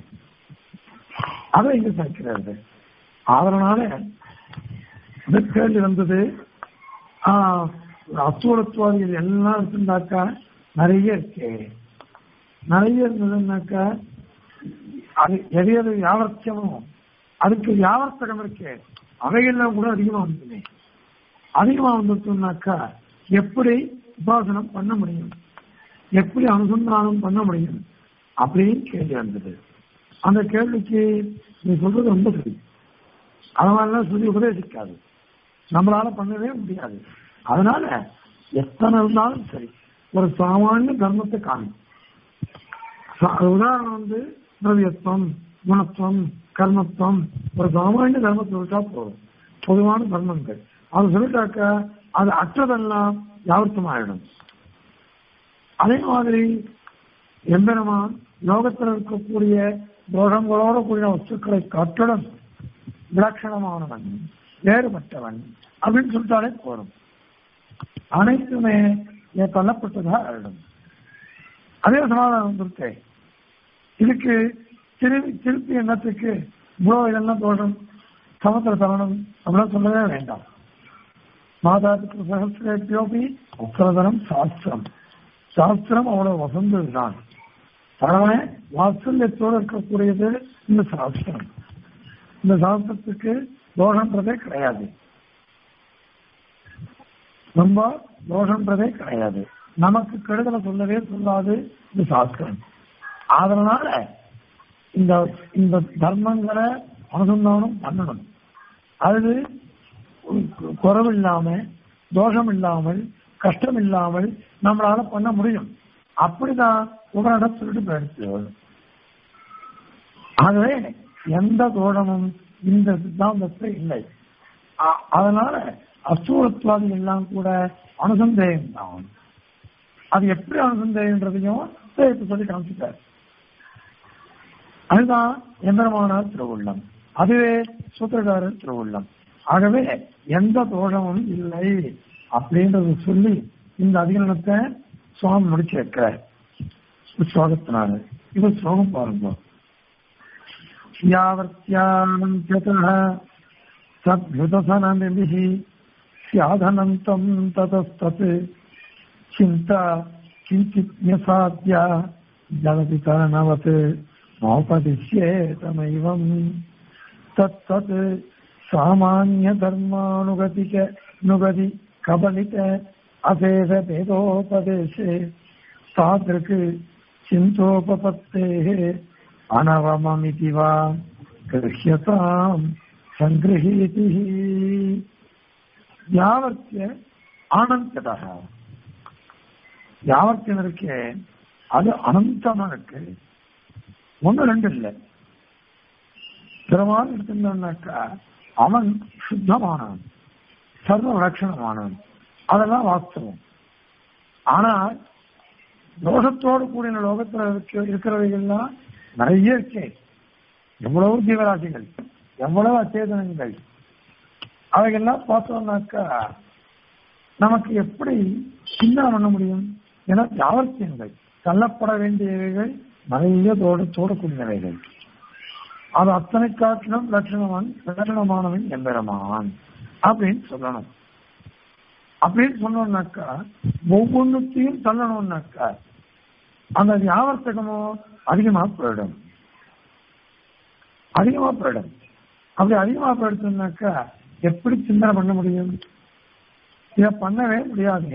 அதை இங்க சேர்க்கிறாரு அதனால இந்த கேள்வி வந்தது ஆஹ், அசுவனத்துவாதிகள் எல்லாம் இருக்குன்னாக்கா நிறைய இருக்கு நிறைய இருந்ததுன்னாக்கா அது எது எது யாவர்த்தியமோ அதுக்கு யாவர்த்தகம் இருக்கு அவைகள்லாம் கூட அதிகமா வந்துமே அதிகமா வந்துச்சுன்னாக்கா எப்படி உபாசனம் பண்ண முடியும் எப்படி அனுசந்தானம் பண்ண முடியும் அப்படின்னு கேள்வி வந்தது அந்த கேள்விக்கு நீ சொல்றது ரொம்ப சரி அதனால சொல்லி உபதேசிக்காது நம்மளால பண்ணவே முடியாது அதனால எத்தனை இருந்தாலும் சரி ஒரு சாமானிய தர்மத்தை காணும் சா- உதாரணம் வந்து திரவியத்துவம் குணத்துவம் கர்மத்துவம் ஒரு சாமானிய தர்மத்தை விட்டா போதும் பொதுவான தர்மங்கள் அது சொல்லிட்டாக்க அது அற்றதெல்லாம் யாவர்த்தமாயிடும் அதே மாதிரி எம்பெருமான் லோகத்தில் இருக்கக்கூடிய தோஷங்களோட கூடிய வஸ்துக்களை காட்டுடன் விலட்சணமானவன் வேறுபட்டவன் அப்படின்னு சொல்லிட்டாலே போதும் அனைத்துமே என் தள்ளப்பட்டதா ஆயிடும் அதே சமாதானம் வந்துருக்கே இதுக்கு திருப்பி திருப்பி என்னத்துக்கு இவ்வளோ இதெல்லாம் தோஷம் சமுத்திர தரணம் அப்படிலாம் சொல்லவே வேண்டாம் மாதாவுக்கு சகசிரேபியோபி உத்தரதரம் சாஸ்திரம் சாஸ்திரம் அவ்வளவு வசந்ததுதான் பரவ வாத்சல்யத்தோடு இருக்கக்கூடியது இந்த சாஸ்திரம் இந்த சாஸ்திரத்துக்கு தோஷன்றதே கிடையாது ரொம்ப தோஷன்றதே கிடையாது நமக்கு கெடுதலை சொல்லவே சொல்லாது இந்த சாஸ்திரம் அதனால இந்த இந்த தர்மங்களை அனுசந்தானம் பண்ணணும் அது குறவு இல்லாம தோஷம் இல்லாமல் கஷ்டம் இல்லாமல் நம்மளால பண்ண முடியும் அப்படிதான் உங்களிடம் சொல்லிட்டு போயிடுச்சு ஆகவே எந்த தோஷமும் இந்த சித்தாந்தத்தில் இல்லை அ- அதனால அசூரத்வாதி எல்லாம் கூட அனுசந்தேகம் தான் அது எப்படி அனுசந்தேகன்றதையும் சேர்த்து சொல்லி காமிச்சிட்டார் அதுதான் எந்திரமானார் திருவுள்ளம் அதுவே சூத்திரக்காரர் திருவுள்ளம் ஆகவே எந்த தோஷமும் இல்லை அப்படின்றத சொல்லி இந்த அதிகரணத்தை சுவாமி முடிச்சு வைக்கிறார் ஸ்லோகத்தினால இது ஸ்லோகம் பாருங்க யாவர்த்தியானந்தியதः சத்யுதசனநிதிः स्यादनन्तम् ततस्तत् चिन्ता किञ्चित् न्यसाद्या जलपितनवत् नोपदिश्येतमैवम् तत्तत् सामान्यधर्मानुगतिक नुगति कबलित अभेदभेदोपदेशे तादृक् चिन्तोपपत्तेः अनवममिति वा गृह्यताम् सङ्गृहीतिः யாவர்த்திய ஆனந்ததாக யாவர்த்தியம் இருக்கே அது அனந்தமா இருக்கு ஒண்ணு ரெண்டு இல்லை பிறவாறு எடுத்துட்டோம்னாக்கா அவன் சுத்தமானவன் சர்வ லட்சணமானவன் அதெல்லாம் வாஸ்தவம் ஆனால் தோஷத்தோடு கூடிய லோகத்தில் இருக்க இருக்கிறவைகள்லாம் நிறைய இருக்கே எவ்வளவு ஜீவராசிகள் எவ்வளவு அச்சேதனங்கள் அவைகள்லாம் பார்த்தோம்னாக்கா நமக்கு எப்படி சின்ன பண்ண முடியும் ஏன்னா யாவர்த்தியங்கள் தள்ளப்பட வேண்டியவைகள் நிறைய தோட கூடியவைகள் அது அத்தனை காட்டிலும் லட்சணமான் லட்சணமானவன் எம்பெருமான் அப்படின்னு சொல்லணும் அப்படின்னு சொன்னோம்னாக்கா ஒவ்வொன்றுத்தையும் தள்ளணும்னாக்கா அந்த வியாவர்த்தகமோ அதிகமா போயிடும் அதிகமா போயிடும் அப்படி அதிகமா போயிடுச்சுனாக்கா எப்படி சிந்தனை பண்ண முடியும் இத பண்ணவே முடியாது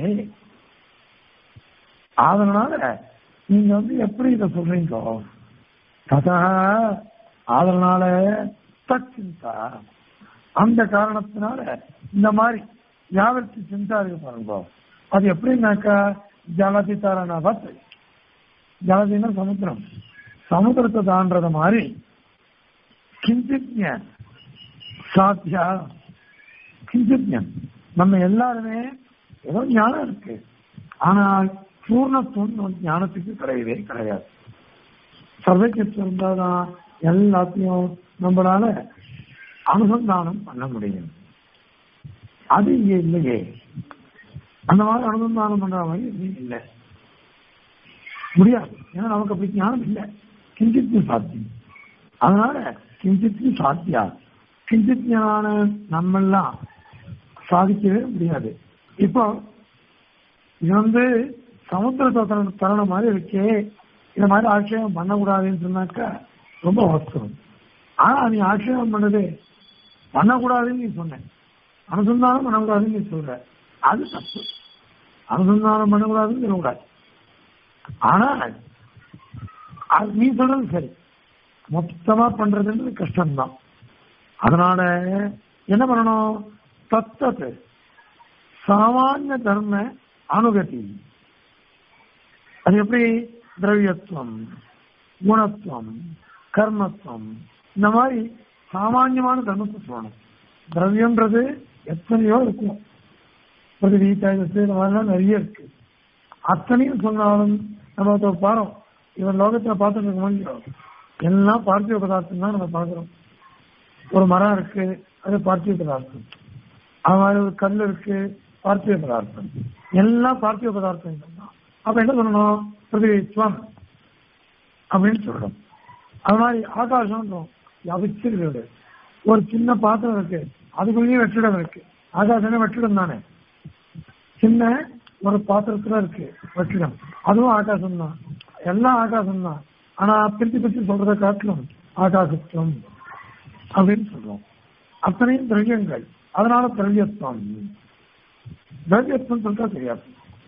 அதனால நீங்க வந்து எப்படி இத சொல்றீங்க ததா அதனால தச்சிந்தா அந்த காரணத்தினால இந்த மாதிரி யாவருக்கு சிந்தா இருக்கு பாருங்க அது எப்படின்னாக்கா ஜலதி தரணவத் ஜலதினா சமுத்திரம் சமுத்திரத்தை தாண்டத மாதிரி கிஞ்சித்ய சாத்தியா கிஞ்சித்யம் நம்ம எல்லாருமே ஏதோ ஞானம் இருக்கு ஆனால் பூர்ணத்துவம் ஞானத்துக்கு கிடையவே கிடையாது சர்வஜத்துவம் இருந்தாதான் எல்லாத்தையும் நம்மளால அனுசந்தானம் பண்ண முடியும் அது இங்க இல்லையே அந்த மாதிரி அனுசந்தானம் பண்ற மாதிரி இங்க இல்லை முடியாது ஏன்னா நமக்கு அப்படி ஞானம் இல்லை கிஞ்சித்து சாத்தியம் அதனால கிஞ்சித்து சாத்தியா கிஞ்சித்யான நம்மெல்லாம் சாதிக்கவே முடியாது இப்போ இது வந்து சமுத்திர தரண தருணம் மாதிரி இருக்கே இந்த மாதிரி ஆட்சேபம் பண்ணக்கூடாதுன்னு சொன்னாக்கா ரொம்ப வாஸ்தவம் ஆனா நீ ஆட்சேபம் பண்ணது பண்ணக்கூடாதுன்னு நீ சொன்ன அனுசந்தானம் பண்ணக்கூடாதுன்னு நீ சொல்ற அது தப்பு அனுசந்தானம் பண்ணக்கூடாதுன்னு சொல்லக்கூடாது ஆனா அது நீ சொல்றது சரி மொத்தமா பண்றதுன்றது கஷ்டம்தான் அதனால என்ன பண்ணணும் தத்தது சாமானிய தர்ம அனுகதி அது எப்படி திரவியத்துவம் குணத்துவம் கர்மத்துவம் இந்த மாதிரி சாமான்யமான தர்மத்தை சொல்லணும் திரவியம்ன்றது எத்தனையோ இருக்கும் பிரதிவி தேஜஸ் இந்த மாதிரிலாம் நிறைய இருக்கு அத்தனையும் சொன்னாலும் நம்ம ஒருத்தர் பாரோம் இவன் லோகத்துல பார்த்துட்டு இருக்க முடியும் எல்லாம் பார்த்திவ பதார்த்தம் தான் நம்ம பார்க்கிறோம் ஒரு மரம் இருக்கு அது பார்த்திவ பதார்த்தம் அது மாதிரி ஒரு கல் இருக்கு பார்த்திவ பதார்த்தம் எல்லாம் பார்த்திவ பதார்த்தம் தான் அப்ப என்ன சொல்லணும் பிரதிவித்வம் அப்படின்னு சொல்லணும் அது மாதிரி ஆகாசம் அவிச்சிருக்கிறது ஒரு சின்ன பாத்திரம் இருக்கு அதுக்குள்ளேயும் வெற்றிடம் இருக்கு ஆகாசமே வெற்றிடம் தானே சின்ன ஒரு பாத்திரத்துல இருக்கு வெற்றிடம் அதுவும் ஆகாசம் தான் எல்லாம் ஆகாசம் தான் ஆனா பிரிச்சு பிரிச்சு சொல்றதை காட்டிலும் ஆகாசத்துவம் அப்படின்னு சொல்றோம் அத்தனையும் திரவியங்கள் அதனால திரவியத்துவம் திரவியத்துவம் சொல்றா தெரியாது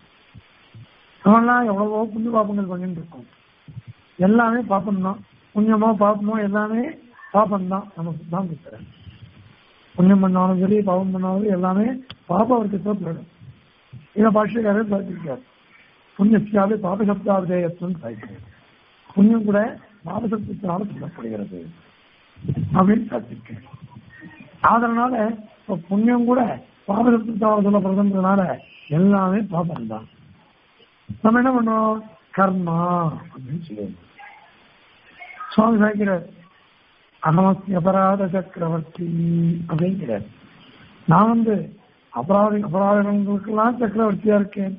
நம்மெல்லாம் எவ்வளவோ புண்ணிய பாப்பங்கள் பண்ணிட்டு இருக்கோம் எல்லாமே பாப்பம் தான் புண்ணியமோ பாப்பமோ எல்லாமே பாப்பம் தான் நமக்கு தான் கொடுக்குறேன் புண்ணியம் பண்ணாலும் சரி பாவம் பண்ணாலும் சரி, எல்லாமே பாபாவிற்கு தான் போயிடும் இதை பாஷ்யக்காரர் பார்த்திருக்கார் புண்ணியத்தியாவே பாபசப்தாவிதேயத்துவம் சாய்க்கிறார் புண்ணியம் கூட பாபசப்தத்தினால சொல்லப்படுகிறது அப்படின்னு சாத்திருக்கார் அதனால இப்ப புண்ணியம் கூட பாபசப்தத்தால் சொல்லப்படுறதுன்றதுனால எல்லாமே பாபம் தான் நம்ம என்ன பண்றோம் கர்மா அப்படின்னு சொல்லுவோம் சுவாமி சாய்க்கிறார் அகமஸ்தி அபராத சக்கரவர்த்தி அப்படிங்கிறார் நான் வந்து அபராத அபராதங்களுக்கெல்லாம் சக்கரவர்த்தியா இருக்கேன்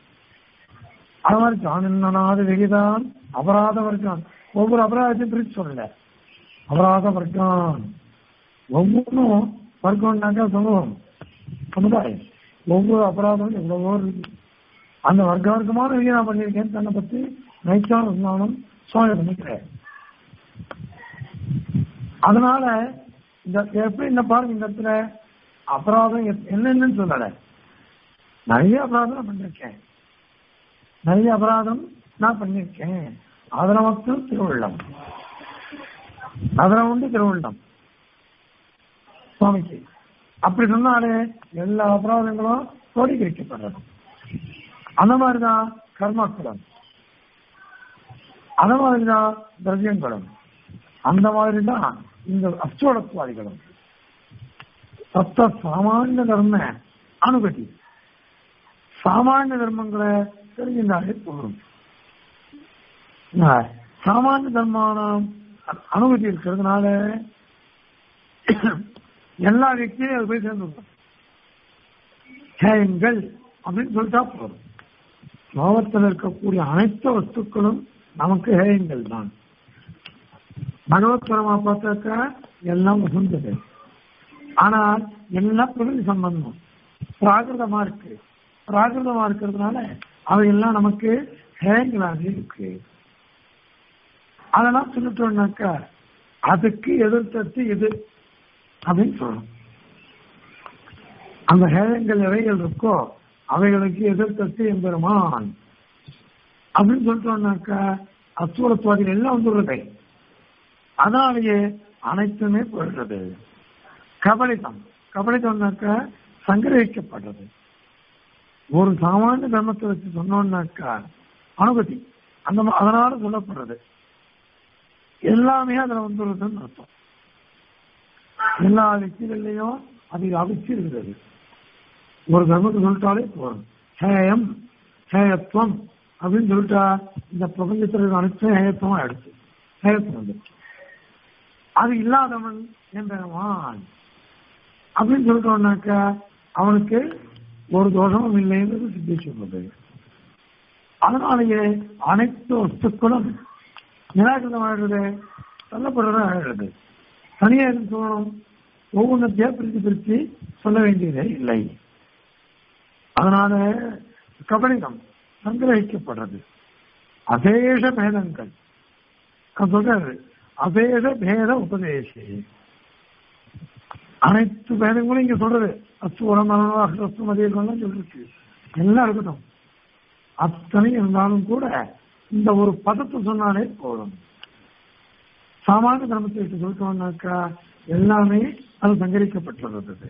அது மாதிரி ஜானின்னாத வெகுதான் அபராத வர்க்கான் ஒவ்வொரு அபராதத்தையும் பிரிச்சு சொல்லல அபராத வர்க்கான் ஒவ்வொன்றும் வர்க்கம்னாக்கா சொல்லுவோம் சமுதாயம் ஒவ்வொரு அபராதமும் எவ்வளவோ இருக்கு அந்த வர்க்க வர்க்கமான விதியை நான் பண்ணியிருக்கேன் தன்னை பத்தி நைச்சான இருந்தாலும் சுவாமி பண்ணிக்கிறேன் அதனால இந்த எப்படி இந்த பாருங்க இந்த இடத்துல அபராதம் எத்- என்னென்னு சொல்லல நிறைய அபராதம் நான் பண்ணிருக்கேன் நிறைய அபராதம் நான் பண்ணிருக்கேன் அதுல மட்டும் திருவுள்ளம் அதுல உண்டு திருவுள்ளம் சுவாமிக்கு அப்படி சொன்னாலே எல்லா அபராதங்களும் கோடிக்கரிக்கப்படுறது அந்த மாதிரிதான் கர்மாக்களும் அந்த மாதிரிதான் திரவியங்களும் அந்த மாதிரி தான் இந்த அச்சோடத்துவாதிகளும் சத்த சாமானிய தர்ம அனுகதி சாமானிய தர்மங்களை தெரிஞ்சிருந்தாலே போதும் ஆஹ், சாமானிய தர்மான அனுகதி இருக்கிறதுனால எல்லா వ్యక్తిயும் அது போய் சேர்ந்துடும் ஹேயங்கள் அப்படின்னு சொல்லிட்டா போதும் லோகத்தில் இருக்கக்கூடிய அனைத்து வஸ்துக்களும் நமக்கு ஹேயங்கள் தான் பகவத் பரமா பார்த்தாக்க எல்லாம் உகந்தது ஆனால் எல்லாம் பிரகிருதி சம்பந்தம் பிராகிருதமா இருக்கு பிராகிருதமா இருக்கிறதுனால அவையெல்லாம் நமக்கு ஹேயங்களாக இருக்கு அதெல்லாம் சொல்லிட்டோம்னாக்கா அதுக்கு எதிர்த்தட்டு இது அப்படின்னு சொல்லணும் அந்த ஹேயங்கள் எவைகள் இருக்கோ அவைகளுக்கு எதிர்த்தட்டு எம்பெருமான் அப்படின்னு சொல்லிட்டோம்னாக்கா அசுரத்துவாதிகள் எல்லாம் வந்துள்ளதை அதனாலேயே அனைத்துமே போயிடுறது கபலிதம் கபலிதம்னாக்கா சங்கிரகிக்கப்படுறது ஒரு சாமானிய தர்மத்தை வச்சு சொன்னோம்னாக்கா அனுமதி அந்த மா- அதனால சொல்லப்படுறது எல்லாமே அதுல வந்துடுறதுன்னு அர்த்தம் எல்லா വ്യക്തികളിലെயும் அது அவிச்சிருக்கிறது ஒரு தர்மத்தை சொல்லிட்டாலே போதும் ஹேயம் ஹேயத்துவம் அப்படின்னு சொல்லிட்டா இந்த பிரபஞ்சத்தில் இருக்க அனைத்தும் ஹேயத்துவம் ஆயிடுச்சு ஹேயத்துவம் வந்துடுச்சு அது இல்லாதவன் என்பவன் அப்படின்னு சொல்லிட்டோம்னாக்கா அவனுக்கு ஒரு தோஷமும் இல்லைன்றது சித்தி சொல்றது அதனாலேயே அனைத்து வஸ்துக்களும் நிராகரிதமாகிறது சொல்லப்படுறது ஆகிறது தனியா இருந்து சொல்லணும் ஒவ்வொன்றத்தையா பிரித்து பிரித்து சொல்ல வேண்டியதே இல்லை அதனால கபடிதம் சங்கிரகிக்கப்படுறது அசேஷ பேதங்கள் அது சொல்றாரு அபேத பேத உபதேசி அனைத்து பேதங்களும் இங்க சொல்றது அஸ்வரம் அஸ்து மதியெல்லாம் சொல்லிருக்கு எல்லாம் இருக்கட்டும் அத்தனை இருந்தாலும் கூட இந்த ஒரு பதத்தை சொன்னாலே போதும் சாமானிய தர்மத்தை எடுத்து சொல்லிட்டோம்னாக்கா எல்லாமே அது சங்கரிக்கப்பட்டுள்ளது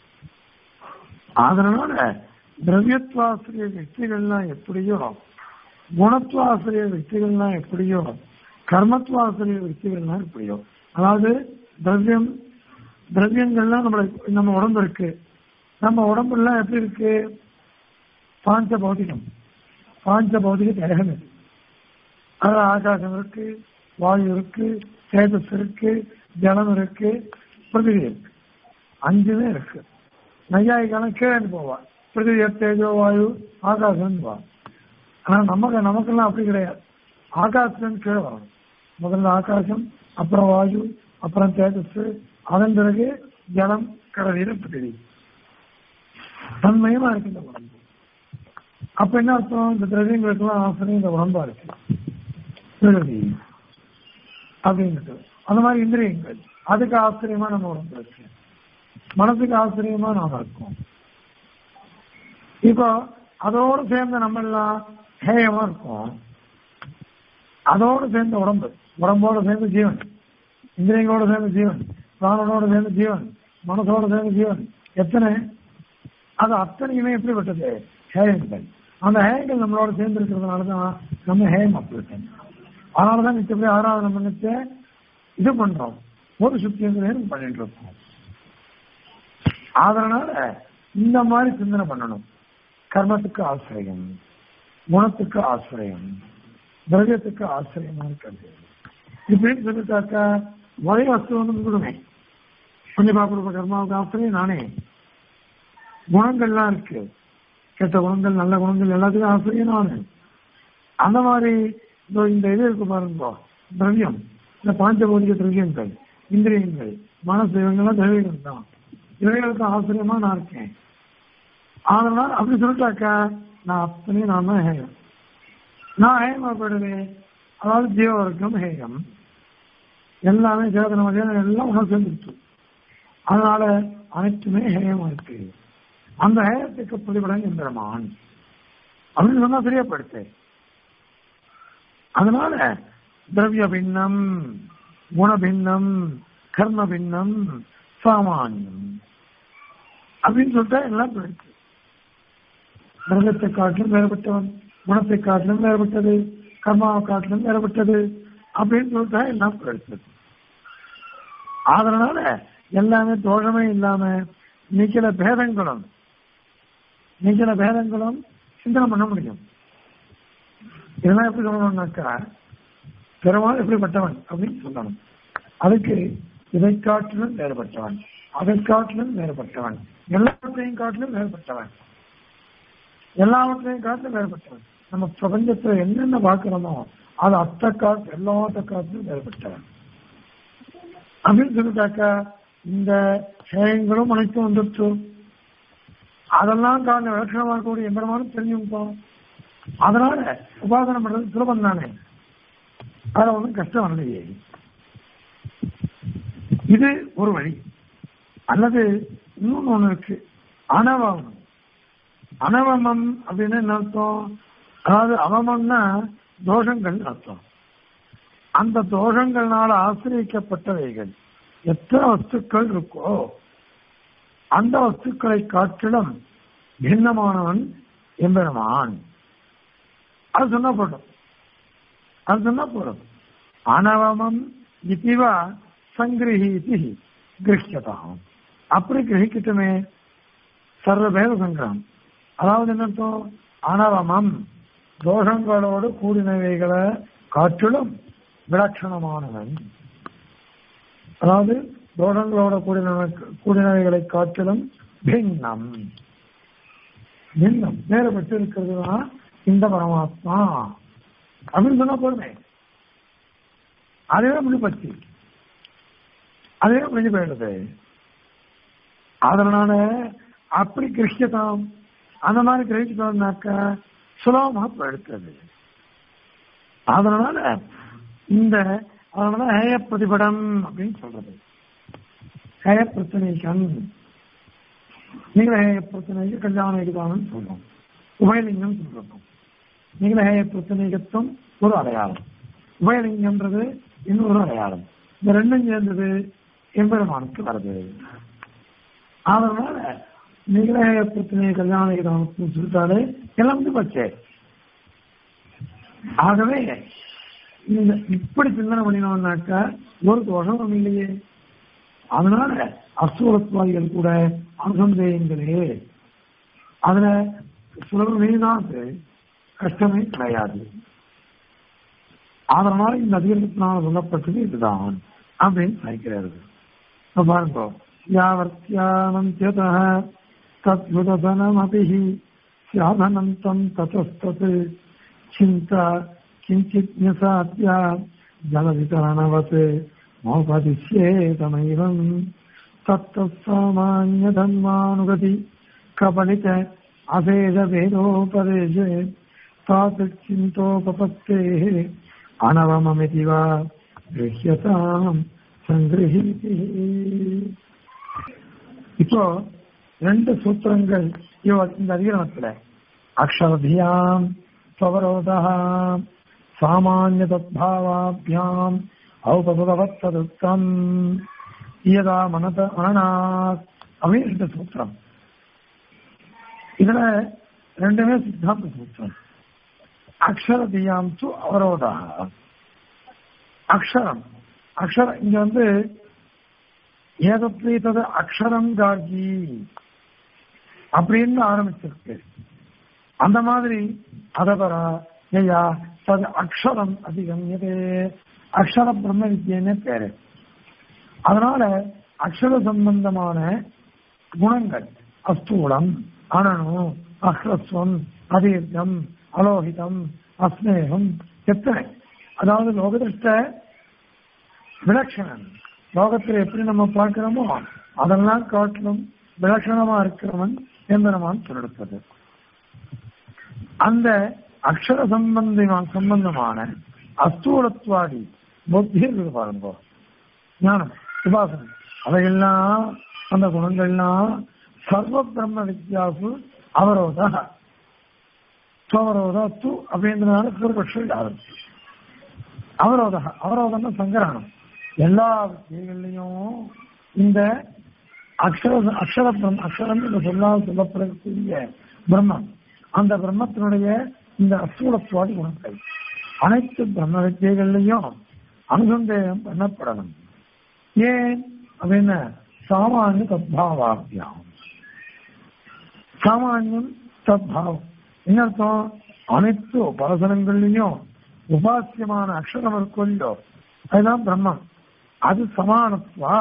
அதனால திரவியத்வாசிரிய வெற்றிகள்லாம் எப்படியோ குணத்வாசிரிய வெற்றிகள்லாம் எப்படியோ கர்மத்வாசிரிய வெற்றிகள்லாம் எப்படியோ அதாவது திரவியம் திரவியங்கள்லாம் நம்மள நம்ம உடம்பு இருக்கு நம்ம உடம்புல எப்படி இருக்கு பாஞ்ச பௌதிகம் பாஞ்ச பௌதிக தேகம் இது அது ஆகாசம் இருக்கு வாயு இருக்கு தேஜஸ் இருக்கு ஜலம் இருக்கு பிருத்திவி இருக்கு அஞ்சுமே இருக்கு நையாயிக்காலம் கீழே போவா பிருத்திவி தேஜோ வாயு ஆகாசம் வா ஆனா நமக்கு நமக்கெல்லாம் அப்படி கிடையாது ஆகாசம் கீழே வரணும் முதல்ல ஆகாசம் அப்புறம் வாயு அப்புறம் தேஜஸ் அதன் பிறகு ஜலம் கடலில் பிருத்திவி தன்மயமா இருக்கு இந்த உடம்பு அப்ப என்ன அர்த்தம் இந்த திரவியங்களுக்கெல்லாம் ஆசனம் இந்த உடம்பா இருக்கு பிறவி அப்படின்ட்டு அந்த மாதிரி இந்திரியங்கள் அதுக்கு ஆச்சரியமா நம்ம உடம்பு இருக்கு மனசுக்கு ஆச்சரியமா நாம இருக்கோம் இப்போ அதோடு சேர்ந்த நம்ம எல்லாம் ஹேயமா இருக்கும் அதோடு சேர்ந்த உடம்பு உடம்போட சேர்ந்த ஜீவன் இந்திரியங்களோட சேர்ந்த ஜீவன் பிராணனோட சேர்ந்த ஜீவன் மனசோட சேர்ந்த ஜீவன் எத்தனை அது அத்தனையுமே எப்படிப்பட்டது ஹேயங்கள் அந்த ஹேயங்கள் நம்மளோட சேர்ந்து இருக்கிறதுனால தான் நம்ம ஹேயம் அப்படி இருக்கேன் அதனால தான் நிச்சயப்படி ஆராதனை பண்ணிட்டு இது பண்றோம் ஒரு சுத்தி பண்ணிட்டு இருக்கோம் அதனால இந்த மாதிரி சிந்தனை பண்ணணும் கர்மத்துக்கு ஆசிரியம் குணத்துக்கு ஆசிரியம் திரவியத்துக்கு ஆசிரியமா இருக்கிறது இப்படின்னு சொல்லிட்டாக்கா ஒரே வஸ்து வந்து கொடுமே கொஞ்சம் பாப்பா கர்மாவுக்கு ஆசிரியம் நானே குணங்கள்லாம் இருக்கு கெட்ட குணங்கள் நல்ல குணங்கள் எல்லாத்துக்கும் ஆசிரியம் நானு அந்த மாதிரி இதோ இந்த இது இருக்கு பாருங்க திரவியம் இந்த பாஞ்சபௌதிக திரவியங்கள் இந்திரியங்கள் மனசு இவங்கெல்லாம் திரவியங்கள் தான் இவைகளுக்கு ஆசிரியமா நான் இருக்கேன் அதனால அப்படி சொல்லிட்டாக்கா நான் அத்தனையும் நான் தான் ஹேயம் நான் ஹேயமா போயிடுவேன் அதாவது ஜீவ வர்க்கம் ஹேயம் எல்லாமே சேதன மதியம் எல்லாம் ஒன்றும் சேர்ந்துருச்சு அதனால அனைத்துமே ஹேயமா இருக்கு அந்த ஹேயத்துக்கு பிரதிபலன் எந்திரமான் அப்படின்னு சொன்னா சரியா படுத்து அதனால திரவிய பின்னம் குணபின்னம் கர்ம பின்னம் சாமானியம் அப்படின்னு சொல்லிட்டா எல்லாம் போயிடுச்சு மிருகத்தை காட்டிலும் வேறுபட்டவன் குணத்தை காட்டிலும் வேறுபட்டது கர்மாவை காட்டிலும் வேறுபட்டது அப்படின்னு சொல்லிட்டா எல்லாம் போயிடுச்சு அதனால எல்லாமே தோஷமே இல்லாம நிக்கிற பேதங்களும் நிக்கிற பேதங்களும் சிந்தனை பண்ண முடியும் இதெல்லாம் எப்படி சொல்லணும்னாக்கா பெருமாள் எப்படிப்பட்டவன் அப்படின்னு சொல்லணும் அதுக்கு இதை காட்டிலும் வேறுபட்டவன் அதை காட்டிலும் வேறுபட்டவன் எல்லாவற்றையும் காட்டிலும் வேறுபட்டவன் எல்லாவற்றையும் காட்டிலும் வேறுபட்டவன் நம்ம பிரபஞ்சத்துல என்னென்ன பார்க்கிறோமோ அது அத்தை காட்டு எல்லாத்த காட்டிலும் வேறுபட்டவன் அப்படின்னு சொல்லிட்டாக்கா இந்த சேயங்களும் அனைத்தும் வந்துருச்சு அதெல்லாம் காரணம் விலட்சணமா இருக்கக்கூடிய எம்பெருமானும் தெரிஞ்சுக்கிட்டோம் அதனால உபாசனம் பண்றது சுலபம் தானே அதுல ஒன்றும் கஷ்டம் வரலையே இது ஒரு வழி அல்லது இன்னொன்னு ஒண்ணு இருக்கு அனவம் அனவமம் அப்படின்னு என்ன அர்த்தம் அதாவது அவமம்னா தோஷங்கள் அர்த்தம் அந்த தோஷங்கள்னால ஆசிரியக்கப்பட்டவைகள் எத்தனை வஸ்துக்கள் இருக்கோ அந்த வஸ்துக்களை காட்டிலும் பின்னமானவன் எம்பெருமான் அது சொன்னா போடும் அது சொன்னா போடும் அனவமம் இதுவா சங்கிரஹீதி கிரகியதாம் அப்படி கிரகிக்கட்டுமே சர்வபேத சங்கிரகம் அதாவது என்ன அர்த்தம் அனவமம் தோஷங்களோடு கூடினவைகளை காற்றிலும் விலட்சணமானவன் அதாவது தோஷங்களோட கூடின கூடினவைகளை காட்டிலும் பின்னம் பின்னம் வேறுபட்டு இருக்கிறது தான் இந்த பரமாத்மா அப்படின்னு சொன்னா போதுமே அதுவே முடிப்பச்சு அதுவே முடிஞ்சு போயிடுது அதனால அப்படி கிருஷ்யதாம் அந்த மாதிரி கிரகிச்சோம்னாக்க சுலபமா போயிடுறது அதனால இந்த அதனால ஹேய பிரதிபடம் அப்படின்னு சொல்றது ஹேய பிரச்சனைக்கம் நீங்கள ஹேய பிரச்சனைக்கு கல்யாண யுகானம் சொல்றோம் உபயலிங்கம் சொல்றோம் நீங்கள ஹேய பிரச்சனைகத்தும் ஒரு அடையாளம் உபயலிங்கம்ன்றது இன்னொரு அடையாளம் இந்த ரெண்டும் சேர்ந்தது எம்பெருமானுக்கு வருது அதனால நிகழ பிரச்சனை கல்யாண கிராமத்துன்னு சொல்லிட்டாலே எல்லாம் வந்து போச்சே ஆகவே இந்த இப்படி சிந்தனை பண்ணினோம்னாக்கா ஒரு தோஷமும் இல்லையே அதனால அசூரத்வாதிகள் கூட அனுசந்தேயங்களே அதுல சுலபமே தான் அது கஷ்டமே கிடையாது அதனால இந்த அதிகரிப்பினால் சொல்லப்பட்டது இதுதான் அப்படின்னு நினைக்கிறார்கள் இப்ப பாருங்க யாவர்த்தியானம் சேத தத்விதனமபி சாதனம் தம் ததஸ்தத் சிந்தா கிஞ்சித் நிசாத்யா ஜலவிதரணவத் மோபதிஷ்யேதமைவம் தத்தசாமான்யதன்மானுகதி கபலித அபேத வேதோபதேசே தாத்திந்தோபபத்தேः அனவமமிதி வா கிரஹ்யதாம் சங்கிரஹீதி இப்போ ரெண்டு சூத்திரங்கள் இவ- இந்த அதிகரணத்துல அக்ஷரதியாம் ஸ்வரோதா சாமானிய தத்பாவாபியாம் ஔபதவத்ததுத்தம் யதா மனத மனநாத் அப்படின்னு ரெண்டு சூத்திரம் இதுல ரெண்டுமே சித்தாந்த சூத்திரம் அக்ஷரதியாம் து அவரோதா அக்ஷரம் அக்ஷரம் இங்க வந்து ஏதத்வீதது அக்ஷரம் கார்கி அப்படின்னு ஆரம்பிச்சிருக்கு அந்த மாதிரி அதபரா ஏயா தது அக்ஷரம் அதிகம் எது அக்ஷர பிரம்ம வித்யன்னு பேரு அதனால அக்ஷர சம்பந்தமான குணங்கள் அஸ்தூலம் அனனு அஹ்ரஸ்வம் அதீர்க்கம் அலோகிதம் அஸ்னேகம் எத்தனை அதாவது லோகதிஷ்ட விலட்சணம் லோகத்தில் எப்படி நம்ம பார்க்கிறோமோ அதெல்லாம் காட்டிலும் விலட்சணமா இருக்கிறவன் எந்திரமான் சொல்லெடுப்பது அந்த அக்ஷர சம்பந்தமான சம்பந்தமான அஸ்தூலத்வாதி புத்தி இருக்குது பாருங்க ஞானம் உபாசனம் அவையெல்லாம் அந்த குணங்கள்லாம் சர்வ பிரம்ம வித்யாசு அவரோதா துவரோதா து அப்படின்றதுனால பூர்வபக்ஷம் யாரும் அவரோத அவரோதம்னா சங்கரானம் எல்லா விஷயங்கள்லையும் இந்த அக்ஷர அக்ஷர பிரம் அக்ஷரம் என்று சொல்லால் சொல்லப்படக்கூடிய பிரம்மம் அந்த பிரம்மத்தினுடைய இந்த அசூலத்துவாதி குணங்கள் அனைத்து பிரம்ம வித்தியகள்லையும் அனுசந்தேகம் பண்ணப்படணும் ஏன் அப்படின்னு சாமானிய தத்பாவாபியம் சாமானியம் தத்பாவம் என்ன அர்த்தம் அனைத்து உபாசனங்கள்லையும் உபாசியமான அக்ஷரம் இருக்கும் இல்லையோ அதுதான் பிரம்மம் அது சமானத்வா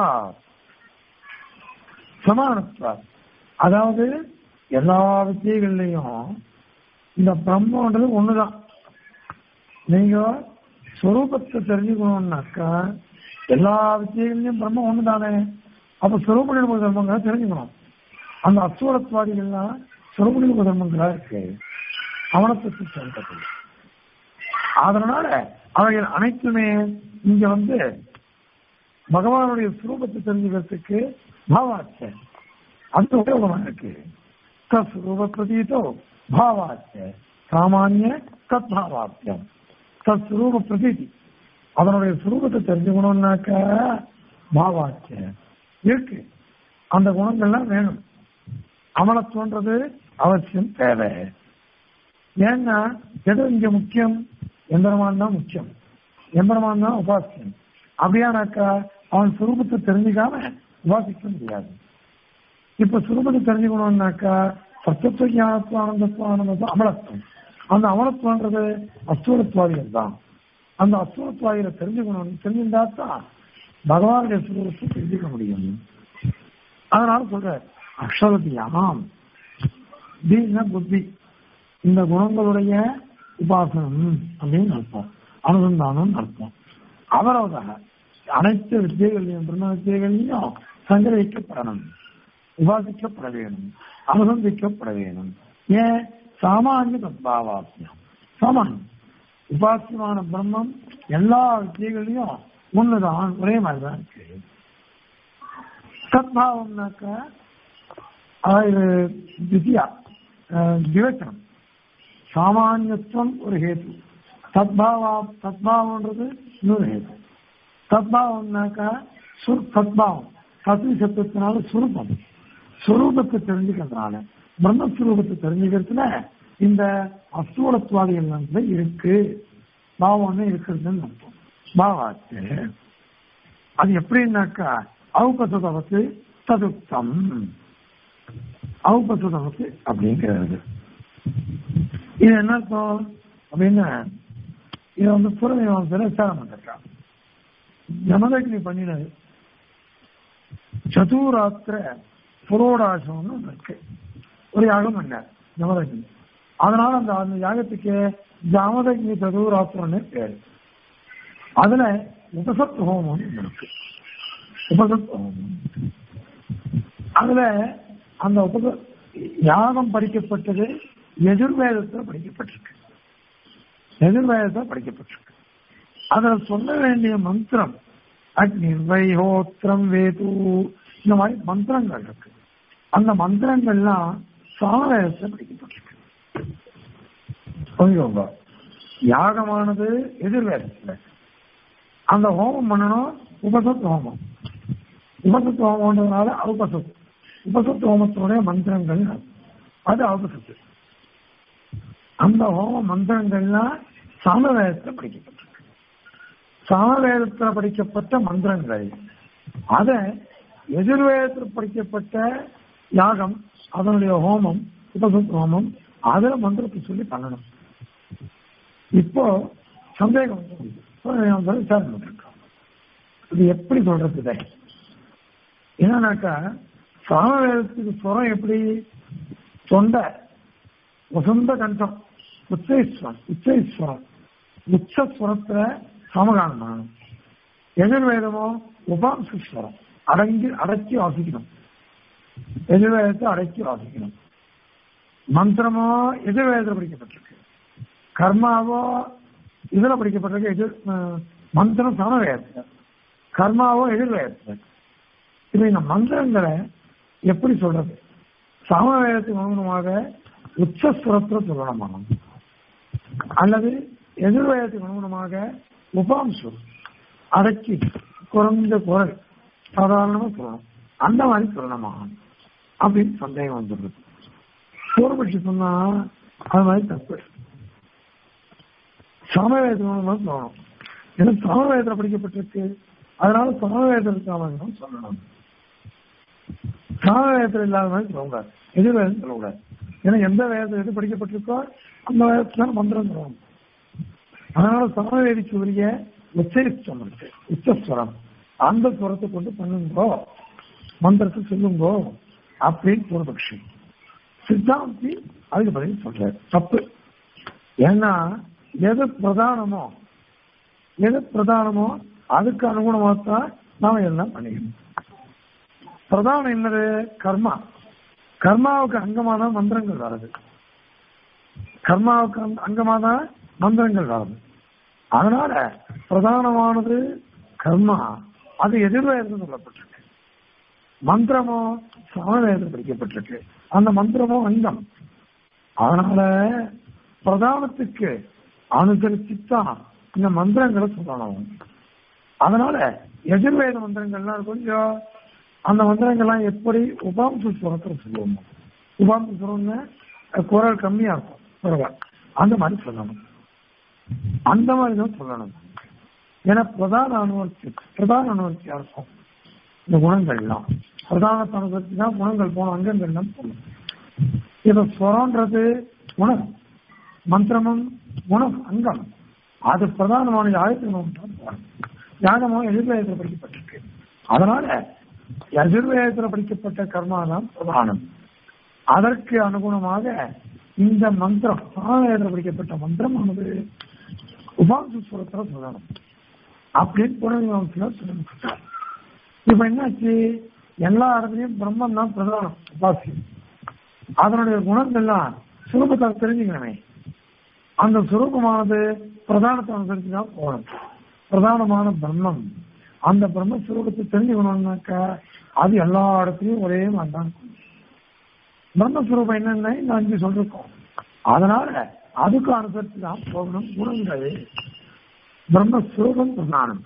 சமானத்வா அதாவது எல்லா வித்தியகள்லையும் இந்த பிரம்மன்றது ஒண்ணுதான் நீங்க ஸ்வரூபத்தை தெரிஞ்சுக்கணும்னாக்கா எல்லா வித்தியகள்லையும் பிரம்மம் ஒண்ணுதானே அப்ப ஸ்வரூப நிருப தர்மங்களை தெரிஞ்சுக்கணும் அந்த அசூரத்வாதிகள்லாம் ஸ்வரூப நிருப தர்மங்களா இருக்கு அவனத்தை சொல்லப்பட்டது அதனால அவைகள் அனைத்துமே இங்க வந்து பகவானுடைய சுரூபத்தை தெரிஞ்சுக்கிறதுக்கு பாவாச்ச அது உபயோகமா இருக்கு தஸ்வரூப பிரதீதோ பாவாச்ச சாமானிய தத்பாவாத்தியம் தஸ்வரூப பிரதீதி அதனுடைய சுரூபத்தை தெரிஞ்சுக்கணும்னாக்க பாவாச்ச இருக்கு அந்த குணங்கள்லாம் வேணும் அமலத்துவன்றது அவசியம் தேவை ஏன்னா எது இங்க முக்கியம் எம்பெருமான் தான் முக்கியம் எம்பெருமான் தான் உபாசியம் அப்படியானாக்கா அவன் சுரூபத்தை தெரிஞ்சுக்காம உபாசிக்க முடியாது இப்ப சுரூபத்தை தெரிஞ்சுக்கணும்னாக்கா சத்தத்துவ ஞானத்துவ ஆனந்தத்துவ ஆனந்தத்துவம் அமலத்துவம் அந்த அமலத்துவன்றது அஸ்தூரத்துவாதிகள் தான் அந்த அஸ்தூரத்துவாதிகளை தெரிஞ்சுக்கணும் தெரிஞ்சிருந்தா தான் பகவானுடைய சுரூபத்தை தெரிஞ்சுக்க முடியும் அதனால சொல்ற அக்ஷரத்தியாம் தீன புத்தி இந்த குணங்களுடைய உபாசனம் அப்படின்னு அர்த்தம் அனுசந்தானம் அர்த்தம் அவரோதாக அனைத்து வித்தியகளையும் பிரம்ம வித்தியகளையும் சங்கிரகிக்கப்படணும் உபாசிக்கப்பட வேணும் அனுசந்திக்கப்பட வேணும் ஏன் சாமானிய தத்பாவாசியம் சாமானியம் உபாசியமான பிரம்மம் எல்லா வித்தியகளையும் ஒண்ணுதான் ஒரே மாதிரிதான் இருக்கு தத்பாவம்னாக்க அதாவது திவ்யா விவேச்சனம் சாமானியத்துவம் ஒரு ஹேத்து தத்பாவா தத்பாவம்ன்றது இன்னொரு ஹேத்து தத்பாவம்னாக்கா சுர் தத்பாவம் தத்வி சத்தத்தினால சுரூபம் சுரூபத்தை தெரிஞ்சுக்கிறதுனால பிரம்மஸ்வரூபத்தை தெரிஞ்சுக்கிறதுல இந்த அஸ்தூலத்துவாதிகள் இருக்கு பாவம்னு இருக்கிறதுன்னு அர்த்தம் பாவாத்து அது எப்படின்னாக்கா அவுபசதவத்து சதுப்தம் அவுபசதவத்து அப்படிங்கிறது இது என்ன அர்த்தம் அப்படின்னா இது வந்து புறநிவாசத்துல விசாரம் பண்ணிருக்கான் யமதக்னி பண்ணினது சதுராத்திர புரோடாசம்னு ஒண்ணு இருக்கு ஒரு யாகம் பண்ணார் யமதக்னி அதனால அந்த அந்த யாகத்துக்கு ஜாமதக்னி சதுராத்திரன்னு பேரு அதுல உபசத் ஹோமம் ஒண்ணு இருக்கு உபசத் ஹோமம் அதுல அந்த உபச யாகம் படிக்கப்பட்டது எதிர்வேதத்தில் படிக்கப்பட்டிருக்கு எதிர்வேதத்தில் படிக்கப்பட்டிருக்கு அதுல சொல்ல வேண்டிய மந்திரம் அக்னிர்வைஹோத்திரம் வேது இந்த மாதிரி மந்திரங்கள் இருக்கு அந்த மந்திரங்கள்லாம் சாமவேதத்தில் படிக்கப்பட்டிருக்கு புரியுங்க யாகமானது எதிர்வேதத்துல அந்த ஹோமம் பண்ணணும் உபசத் ஹோமம் உபசத் ஹோமம்ன்றதுனால அவுபசத் உபசத் ஹோமத்தினுடைய மந்திரங்கள் அது அவுபசத்து அந்த ஹோம மந்திரங்கள்லாம் சாமவேதத்தில் படிக்கப்பட்டிருக்கு சாமவேதத்தில் படிக்கப்பட்ட மந்திரங்கள் அத எதிர்வேதத்தில் படிக்கப்பட்ட யாகம் அதனுடைய ஹோமம் உபசத் ஹோமம் அதுல மந்திரத்தை சொல்லி பண்ணணும் இப்போ சந்தேகம் வந்து விசாரணை பண்ணிருக்கோம் இது எப்படி சொல்றது இதை என்னன்னாக்கா சாமவேதத்துக்கு சுரம் எப்படி தொண்டை வசந்த கண்டம் உச்சைஸ்வரம் உச்சைஸ்வரம் உச்சஸ்வரத்துல சமகானம் எதிர்வேதமோ உபாம்சஸ்வரம் அடங்கி அடக்கி வாசிக்கணும் எதிர்வேதத்தை அடக்கி வாசிக்கணும் மந்திரமோ எதிர்வேதத்தில் படிக்கப்பட்டிருக்கு கர்மாவோ இதுல படிக்கப்பட்டிருக்கு எதிர் மந்திரம் சமவேதத்துல கர்மாவோ எதிர்வேதத்துல இப்ப இந்த மந்திரங்களை எப்படி சொல்றது சமவேதத்துக்கு அனுகுணமாக உச்சஸ்வரத்துல சொல்லணுமா அல்லது எதிர்வேதத்துக்கு அனுகுணமாக உபாம்சம் அடக்கி குறைந்த குரல் சாதாரணமா சொல்லணும் அந்த மாதிரி சொல்லணுமா அப்படின்னு சந்தேகம் வந்துடுது பூர்வபட்சி சொன்னா அது மாதிரி தப்பு சமவேதம் சொல்லணும் ஏன்னா சமவேதத்தில் படிக்கப்பட்டிருக்கு அதனால சமவேதத்துக்கான சொல்லணும் சமவேதத்தில் இல்லாத மாதிரி சொல்லக்கூடாது எதிர்வேதம் சொல்லக்கூடாது ஏன்னா எந்த வேதம் எது படிக்கப்பட்டிருக்கோ அந்த வேதத்துல மந்திரம் சொல்லணும் அதனால சமவேதிக்கு உரிய உச்சரிச்சம் இருக்கு உச்சஸ்வரம் அந்த ஸ்வரத்தை கொண்டு பண்ணுங்கோ மந்திரத்தை சொல்லுங்கோ அப்படின்னு பூர்வபக்ஷி சித்தாந்தி அதுக்கு பதில் சொல்றாரு தப்பு ஏன்னா எது பிரதானமோ எது பிரதானமோ அதுக்கு அனுகுணமா தான் நாம எல்லாம் பண்ணிக்கணும் பிரதானம் என்னது கர்மா கர்மாவுக்கு அங்கமான மந்திரங்கள் வருது கர்மாவுக்கு அங்கமான மந்திரங்கள் வருது அதனால பிரதானமானது கர்மா அது எதிர்வேதம் சொல்லப்பட்டிருக்கு மந்திரமோ சமவேதம் படிக்கப்பட்டிருக்கு அந்த மந்திரமோ அங்கம் அதனால பிரதானத்துக்கு அனுசரிச்சுத்தான் இந்த மந்திரங்களை சொல்லணும் அதனால எதிர்வேத மந்திரங்கள்லாம் கொஞ்சம் அந்த மந்திரங்கள்லாம் எப்படி உபாம்ச சுரத்தில் சொல்லுவோம் உபாம்ச சுரம்னு குரல் கம்மியா இருக்கும் குரல் அந்த மாதிரி சொல்லணும் அந்த மாதிரி தான் சொல்லணும் ஏன்னா பிரதான அனுவர்த்தி பிரதான அனுவர்த்தி அர்த்தம் இந்த குணங்கள்லாம் பிரதான அனுவர்த்தி தான் குணங்கள் போன அங்கங்கள்லாம் போகணும் இப்ப ஸ்வரம்ன்றது குணம் மந்திரமும் குணம் அங்கம் அது பிரதானமான யாகத்தின் யாகமும் எதிர்வேதத்தில் படிக்கப்பட்டிருக்கு அதனால எதிர்வேதத்தில் படிக்கப்பட்ட கர்மா தான் பிரதானம் அதற்கு அனுகுணமாக இந்த மந்திரம் சாவேதத்தில் படிக்கப்பட்ட மந்திரமானது உபாசுஸ்வரத்தில் சொல்லணும் அப்படின்னு புனர்வம்சில சொல்லணும் இப்ப என்னாச்சு எல்லா இடத்துலயும் பிரம்மன் தான் பிரதானம் உபாசி அதனுடைய குணங்கள்லாம் சுரூபத்தை தெரிஞ்சுக்கணுமே அந்த சுரூபமானது பிரதானத்தை அனுசரிச்சு தான் போகணும் பிரதானமான பிரம்மம் அந்த பிரம்ம சுரூபத்தை தெரிஞ்சுக்கணும்னாக்கா அது எல்லா இடத்துலயும் ஒரே மாதிரி தான் பிரம்மஸ்வரூபம் என்னென்ன இந்த அஞ்சு சொல்லிருக்கோம் அதனால அதுக்கு அனுசரித்து தான் போகணும் குணங்கள் பிரம்மஸ்வரூபம் பிரதானம்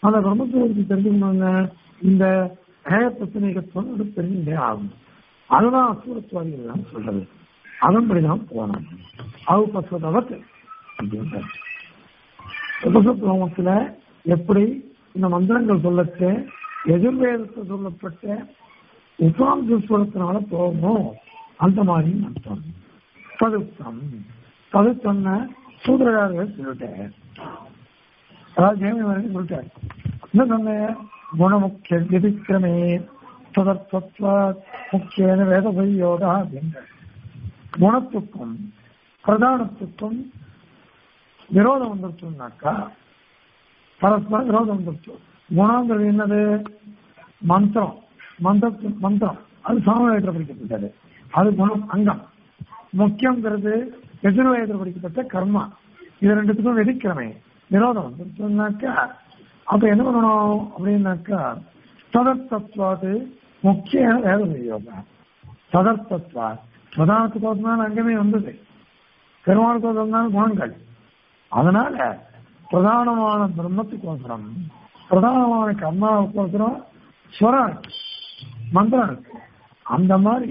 அந்த பிரம்மஸ்வரூபத்தை தெரிஞ்சுக்கணுங்க இந்த ஹேய பிரச்சனைகத்துவம் தெரிஞ்சுட்டே ஆகும் அதுதான் அசூரத்துவாதிகள் எல்லாம் சொல்றது அதன்படிதான் போனோம் அவுபஸ்வதவத் அப்படின்ற உபசத்துவத்துல எப்படி இந்த மந்திரங்கள் சொல்லட்டு எதிர்வேதத்தில் சொல்லப்பட்ட உபாந்தஸ்வரத்தினால போகணும் அந்த மாதிரி அர்த்தம் சதுத்தம் சதுத்தம்னு சூத்திரகாரர்கள் சொல்லிட்டார் அதாவது ஜெயமி வரைக்கும் சொல்லிட்டார் என்ன சொன்னேன் குணமுக்கிய விதிக்கிரமே சதர்த்தத்வ முக்கிய வேத யோகா அப்படின்ற குணத்துக்கும் பிரதானத்துக்கும் விரோதம் வந்துருச்சுனாக்கா பரஸ்பர விரோதம் வந்துருச்சு குணங்கிறது என்னது மந்திரம் மந்திரத்து மந்திரம் அது சாமவேதத்தில் படிக்கப்பட்டது அது குணம் அங்கம் முக்கியங்கிறது எதிர்வயதில் படிக்கப்பட்ட கர்மா இது ரெண்டுத்துக்கும் வெடிக்கிறமே விரோதம் வந்துருச்சுனாக்கா அப்ப என்ன பண்ணணும் அப்படின்னாக்கா சதர்த்தத்வாது முக்கிய வேத யோகா சதர்த்தத்வா பிரதானத்துக்கு அங்கமே வந்தது பெருமாளுக்கு வந்தாலும் குணங்கள் அதனால பிரதானமான பிரம்மத்துக்கோசரம் பிரதானமான கர்மாவுக்கோசரம் ஸ்வரம் இருக்கு மந்திரம் இருக்கு அந்த மாதிரி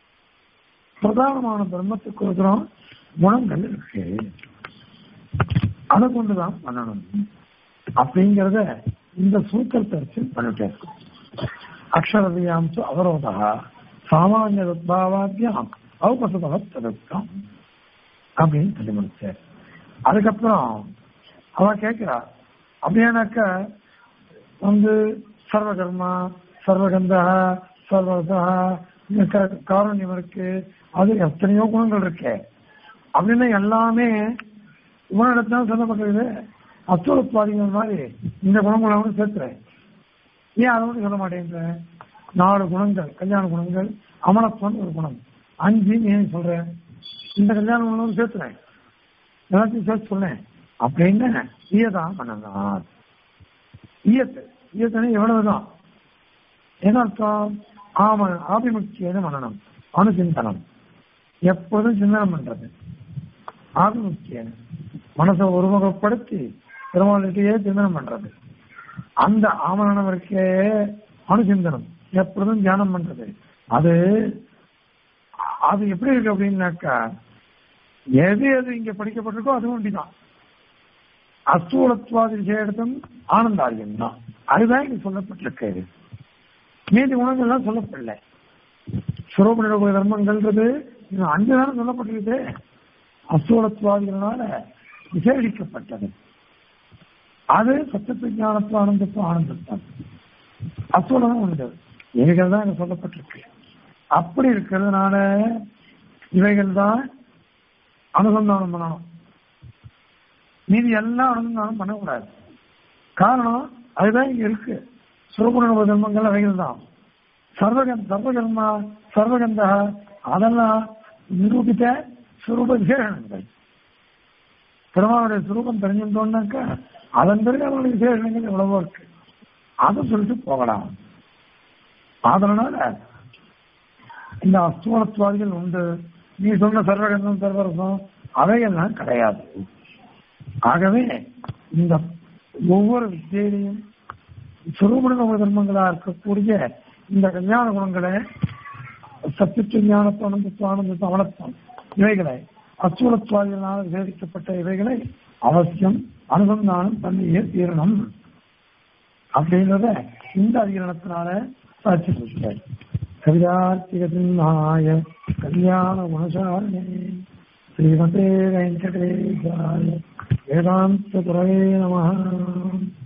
பிரதானமான பிரம்மத்துக்கோசரம் குணங்கள் இருக்கு அதை கொண்டுதான் பண்ணணும் அப்படிங்கிறத இந்த சூத்திரத்தை வச்சு பண்ணிட்டேன் அக்ஷரவியாம்சு அவரோதா சாமானிய உத்பாவாத்தியம் அவபசதவ தடுக்கம் அப்படின்னு சொல்லி முடிச்சார் அதுக்கப்புறம் அவ கேட்கிறா அப்படியானாக்க வந்து சர்வகர்மா சர்வகந்தா சர்வதா காரண்யம் இருக்கு அது எத்தனையோ குணங்கள் இருக்கு அப்படின்னு எல்லாமே இவனிடத்தான் சொல்லப்பட்டது அத்துவத்வாதிகள் மாதிரி இந்த குணங்களை அவனு சேர்த்துறேன் ஏன் அதை மட்டும் சொல்ல மாட்டேன்றேன் நாலு குணங்கள் கல்யாண குணங்கள் அமலத்துவம் ஒரு குணம் அஞ்சு ஏன் சொல்றேன் இந்த கல்யாண குணம் சேர்த்துறேன் எல்லாத்தையும் சேர்த்து சொன்னேன் அப்படின்னு ஈயதான் பண்ணலாம் ஈயத்து ஈயத்தனை எவ்வளவுதான் என்ன அர்த்தம் ஆம ஆபிமுக்கியன மனநம் அனுசிந்தனம் எப்போதும் சிந்தனம் பண்றது ஆபிமுக்கியன மனசை ஒருமுகப்படுத்தி பெருமாளுக்கையே சிந்தனம் பண்றது அந்த ஆமரணம் இருக்கே அனுசிந்தனம் எப்பொழுதும் தியானம் பண்றது அது அது எப்படி இருக்கு அப்படின்னாக்கா எது எது இங்க படிக்கப்பட்டிருக்கோ அதுவும் ஒண்டிதான் அஸ்தூலத்வாதி விஷயத்தும் ஆனந்தாரியம் தான் அதுதான் இங்க சொல்லப்பட்டிருக்கு மீதி குணங்கள்லாம் சொல்லப்படல சுரோபனிட தர்மங்கள்ன்றது இன்னும் அஞ்சு தானே சொல்லப்பட்டிருக்கு அஸ்தூலத்வாதிகளால விசேஷிக்கப்பட்டது அது சத்திய ஞானத்துவ ஆனந்தத்துவ ஆனந்தத்தான் அஸ்தூலம் உண்டு இவைகள் தான் இங்க சொல்லப்பட்டிருக்கு அப்படி இருக்கிறதுனால இவைகள் தான் அனுசந்தானம் பண்ணணும் மீதி எல்லாம் அனுசந்தானம் பண்ணக்கூடாது காரணம் அதுதான் இங்க இருக்கு சுரகுண தர்மங்கள் அவைகள் தான் சர்வகன் சர்வகர்மா சர்வகந்தா அதெல்லாம் நிரூபித்த சுரூப விசேஷங்கள் பெருமாளுடைய சுரூபம் தெரிஞ்சிருந்தோம்னாக்கா அதன் பிறகு அவருடைய விசேஷங்கள் எவ்வளவோ இருக்கு அதை சொல்லிட்டு போகலாம் அதனால இந்த அஸ்தூலத்துவாதிகள் உண்டு நீ சொன்ன சர்வகந்தம் சர்வரசம் அவையெல்லாம் கிடையாது ஆகவே இந்த ஒவ்வொரு வித்தியிலையும் சுரூபண தர்மங்களா இருக்கக்கூடிய இந்த கல்யாண குணங்களை சத்திய ஞானத்துவம் ஆனந்தத்துவம் அவலத்துவம் இவைகளை அச்சூலத்துவாதிகளால் விவேதிக்கப்பட்ட இவைகளை அவசியம் அனுசந்தானம் பண்ணியே தீரணும் அப்படின்றத இந்த அதிகரணத்தினால சாட்சி சொல்கிறார் கவிதார்த்திகத்தினாய கல்யாண குணசாரணே ஸ்ரீமதே வெங்கடேசாய வேதாந்த துறவே நம